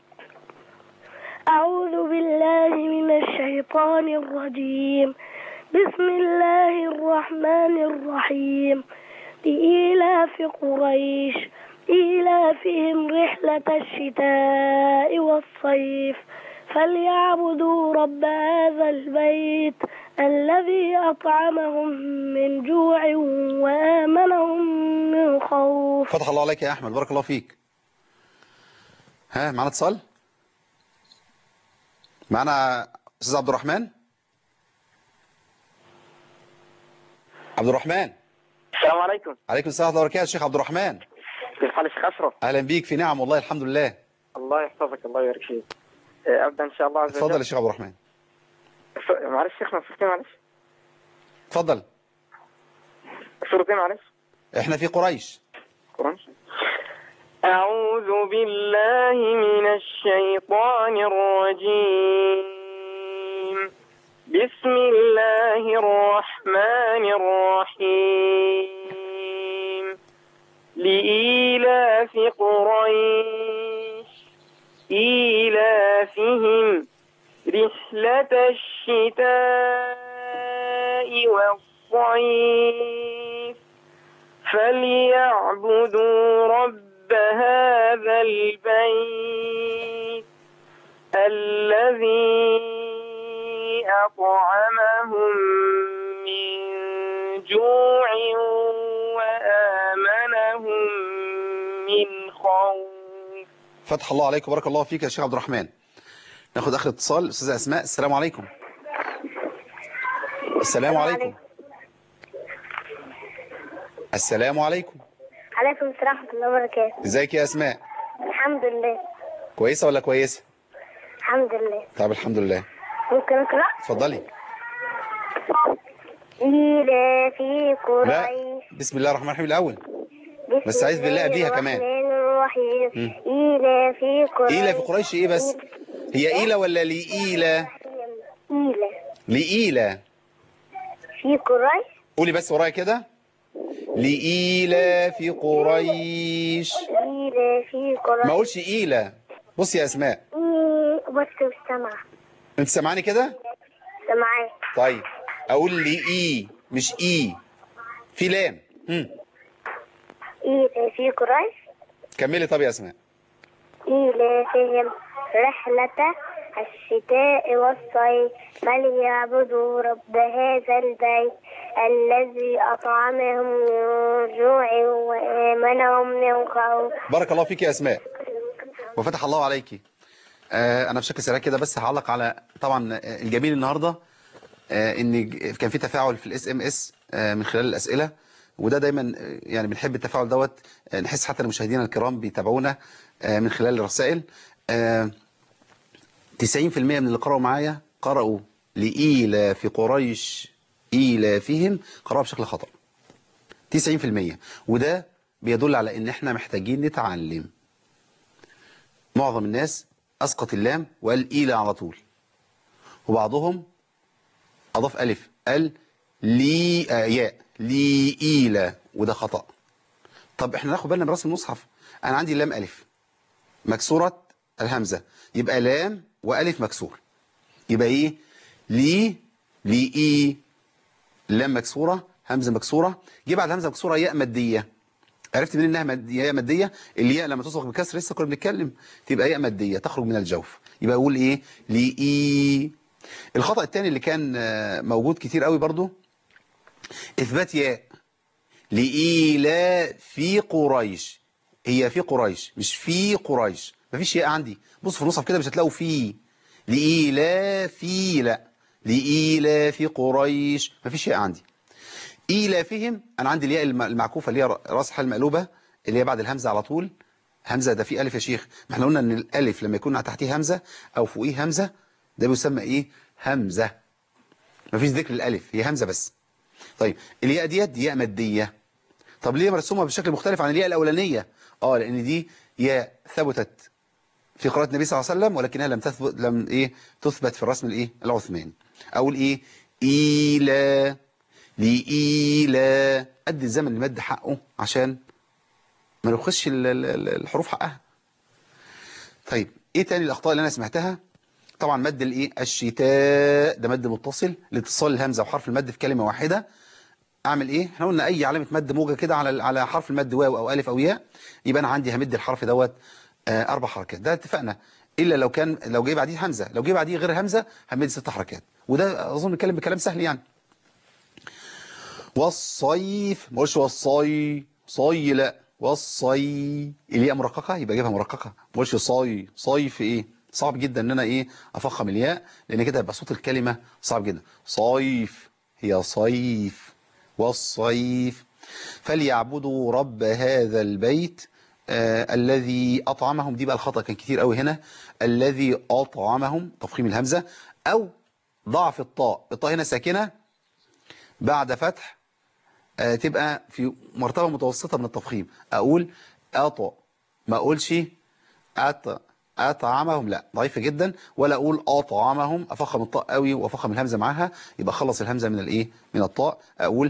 أعوذ بالله من الشيطان الرجيم بسم الله الرحمن الرحيم لإيلاف قريش إيلافهم رحلة الشتاء والصيف فليعبدوا رب هذا البيت الذي أطعمهم من جوع وآمنهم من خوف فتح الله عليك يا احمد بارك الله فيك ها معانا اتصال معانا استاذ عبد الرحمن عبد الرحمن السلام عليكم عليكم السلام ورحمه الله وبركاته شيخ عبد الرحمن كيف حال الشيخ اشرف اهلا بيك في نعم والله الحمد لله الله يحفظك الله يبارك فيك آه، ابدا ان شاء الله عز وجل اتفضل يا شيخ عبد الرحمن ف- معلش شيخنا صورتين معلش اتفضل صورتين معلش احنا في قريش قرآن أعوذ بالله من الشيطان الرجيم بسم الله الرحمن الرحيم لإيلاف قريش إيلافهم رحلة الشتاء والصيف فليعبدوا رب هذا البيت الذي أطعمهم من جوع وآمنهم من خوف فتح الله عليك وبارك الله فيك يا شيخ عبد الرحمن ناخد اخر اتصال استاذه اسماء السلام عليكم السلام عليكم السلام عليكم عليكم السلام ورحمة الله وبركاته ازيك يا اسماء الحمد لله كويسه ولا كويسه الحمد لله طب الحمد لله ممكن أقرأ؟ اتفضلي إلى في لا قريش بسم الله الرحمن الرحيم الاول بسم بس عايز بالله قبليها الله كمان. الرحمن الرحيم مم. إلى في قريش ايله في قريش ايه بس هي ايله ولا لإيله إلى لإيله في قريش قولي بس ورايا كده لإيله في قريش إلى في قريش ما اقولش إيله بصي يا اسماء إيه، بص مش سامعة انت سامعاني كده سامعاك طيب اقول لي اي مش اي في لام هم. إلى في قريش كملي طب يا اسماء إلى فيهم رحلة الشتاء والصيف فليعبدوا رب هذا البيت الذي أطعمهم من جوع وآمنهم من خوف بارك الله فيك يا اسماء وفتح الله عليكي آه انا بشكل سريع كده بس هعلق على طبعا آه، الجميل النهارده آه ان ج- كان في تفاعل في الاس ام اس من خلال الاسئله وده دايما آه، يعني بنحب التفاعل دوت آه، نحس حتى المشاهدين الكرام بيتابعونا آه، من خلال الرسائل آه، 90% من اللي قرأوا معايا قرأوا لإيلا في قريش إيلافهم قرأوا بشكل خطأ 90% وده بيدل على ان احنا محتاجين نتعلم معظم الناس اسقط اللام وقال إيلا على طول وبعضهم اضاف الف قال لي آه ياء لي إيلا وده خطأ طب احنا ناخد بالنا من راس المصحف انا عندي لام الف مكسورة الهمزة يبقى لام والف مكسور يبقى ايه لي لي اي لام مكسورة همزة مكسورة جه بعد همزة مكسورة ياء مادية عرفت منين انها مد- ياء مادية الياء لما تسبق بكسر لسه كنا بنتكلم تبقى ياء مادية تخرج من الجوف يبقى اقول ايه لي اي الخطأ الثاني اللي كان آه، موجود كتير قوي برضو اثبات ياء لإيلا في قريش هي في قريش مش في قريش مفيش ياء عندي بص في المصحف كده مش هتلاقوا في لإيلا في لا لإيلا في قريش مفيش ياء عندي إيلافهم أنا عندي الياء الم- المعكوفة اللي هي راس حال مقلوبة اللي هي بعد الهمزة على طول همزة ده في ألف يا شيخ ما احنا قلنا إن الألف لما يكون تحتيه همزة أو فوقيه همزة ده بيسمى إيه همزة مفيش ذكر الألف هي همزة بس طيب الياء ديت دي ياء مادية طب ليه مرسومة بشكل مختلف عن الياء الأولانية اه لأن دي ياء ثبتت في قراءة النبي صلى الله عليه وسلم ولكنها لم تثبت لم ايه تثبت في الرسم الايه العثماني اقول ايه إيلا لإيلا أدي الزمن اللي مد حقه عشان ما نخش ال- ال- ال- الحروف حقها طيب ايه تاني الاخطاء اللي انا سمعتها طبعا مد الايه الشتاء ده مد متصل لاتصال الهمزه وحرف المد في كلمه واحده اعمل ايه احنا قلنا اي علامه مد موجه كده على على حرف المد واو او الف او ياء يبقى انا عندي همد الحرف دوت آه، اربع حركات ده اتفقنا الا لو كان لو جه بعديه همزه لو جه بعديه غير همزه همد ست حركات وده اظن نتكلم بكلام سهل يعني والصيف ما اقولش والصي صي لا والصي الياء مرققه يبقى اجيبها مرققه ما اقولش صي صيف ايه صعب جدا ان انا ايه افخم الياء لان كده يبقى صوت الكلمه صعب جدا صيف هي صيف والصيف فليعبدوا رب هذا البيت آه الذي أطعمهم دي بقى الخطأ كان كتير قوي هنا الذي أطعمهم تفخيم الهمزة أو ضعف الطاء الطاء هنا ساكنة بعد فتح آه تبقى في مرتبة متوسطة من التفخيم أقول أطع ما أقولش أط أطعمهم لا ضعيفة جدا ولا أقول أطعمهم أفخم الطاء قوي وأفخم الهمزة معاها يبقى خلص الهمزة من الإيه من الطاء أقول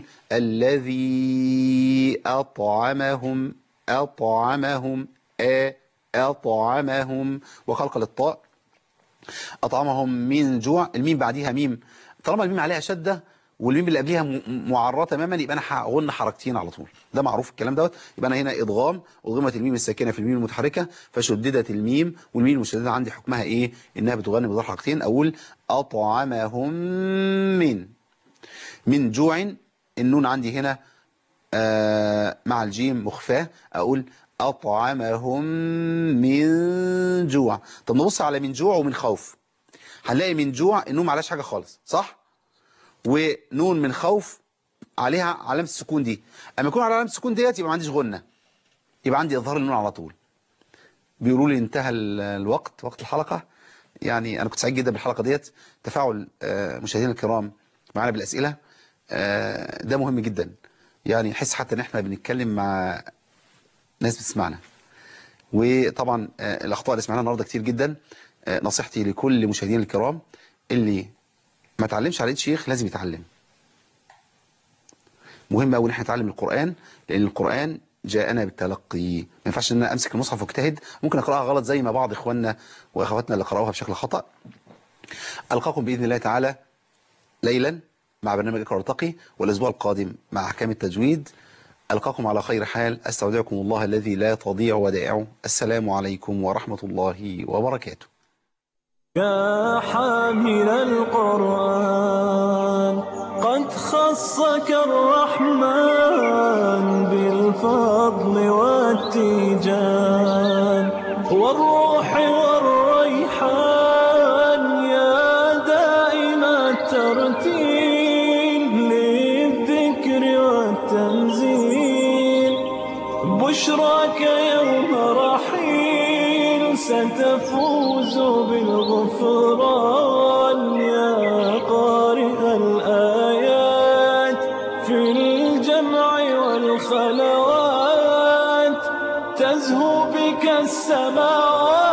الذي أطعمهم أطعمهم أ أطعمهم وخلق للطاء أطعمهم من جوع الميم بعديها ميم طالما الميم عليها شدة والميم اللي قبلها م- معرة تماما يبقى أنا هغن حركتين على طول ده معروف الكلام دوت يبقى أنا هنا إضغام أضغمت الميم الساكنة في الميم المتحركة فشددت الميم والميم المشددة عندي حكمها إيه إنها بتغني بضغط حركتين أقول أطعمهم من من جوع النون عندي هنا آه مع الجيم مخفاة أقول أطعمهم من جوع طب نبص على من جوع ومن خوف هنلاقي من جوع النون معلاش حاجة خالص صح ونون من خوف عليها علامة السكون دي اما يكون على علامة السكون ديت يبقى ما عنديش غنة يبقى عندي إظهار النون على طول بيقولوا لي انتهى ال- الوقت وقت الحلقة يعني أنا كنت سعيد جدا بالحلقة ديت تفاعل آه، مشاهدينا الكرام معنا بالأسئلة آه، ده مهم جدا يعني نحس حتى ان احنا بنتكلم مع ناس بتسمعنا وطبعا آه، الأخطاء اللي سمعناها النهاردة كتير جدا آه، نصيحتي لكل مشاهدينا الكرام اللي ما تعلمش على ايد شيخ لازم يتعلم مهم قوي ان احنا نتعلم القرآن لأن القرآن جاءنا بالتلقي ما ينفعش ان انا امسك المصحف واجتهد ممكن اقراها غلط زي ما بعض اخواننا واخواتنا اللي قرأوها بشكل خطأ القاكم باذن الله تعالى ليلا مع برنامج اقرا وارتقي والاسبوع القادم مع احكام التجويد القاكم على خير حال استودعكم الله الذي لا تضيع ودائعه السلام عليكم ورحمة الله وبركاته يا حامل القرآن قد خصك الرحمن بالفضل والتيجان والروح والريحان يا دائم الترتيل للذكر والتنزيل بشراك يوم رحيل ستفوز بالغفران يا قارئ الآيات في الجمع والخلوات تزهو بك السماوات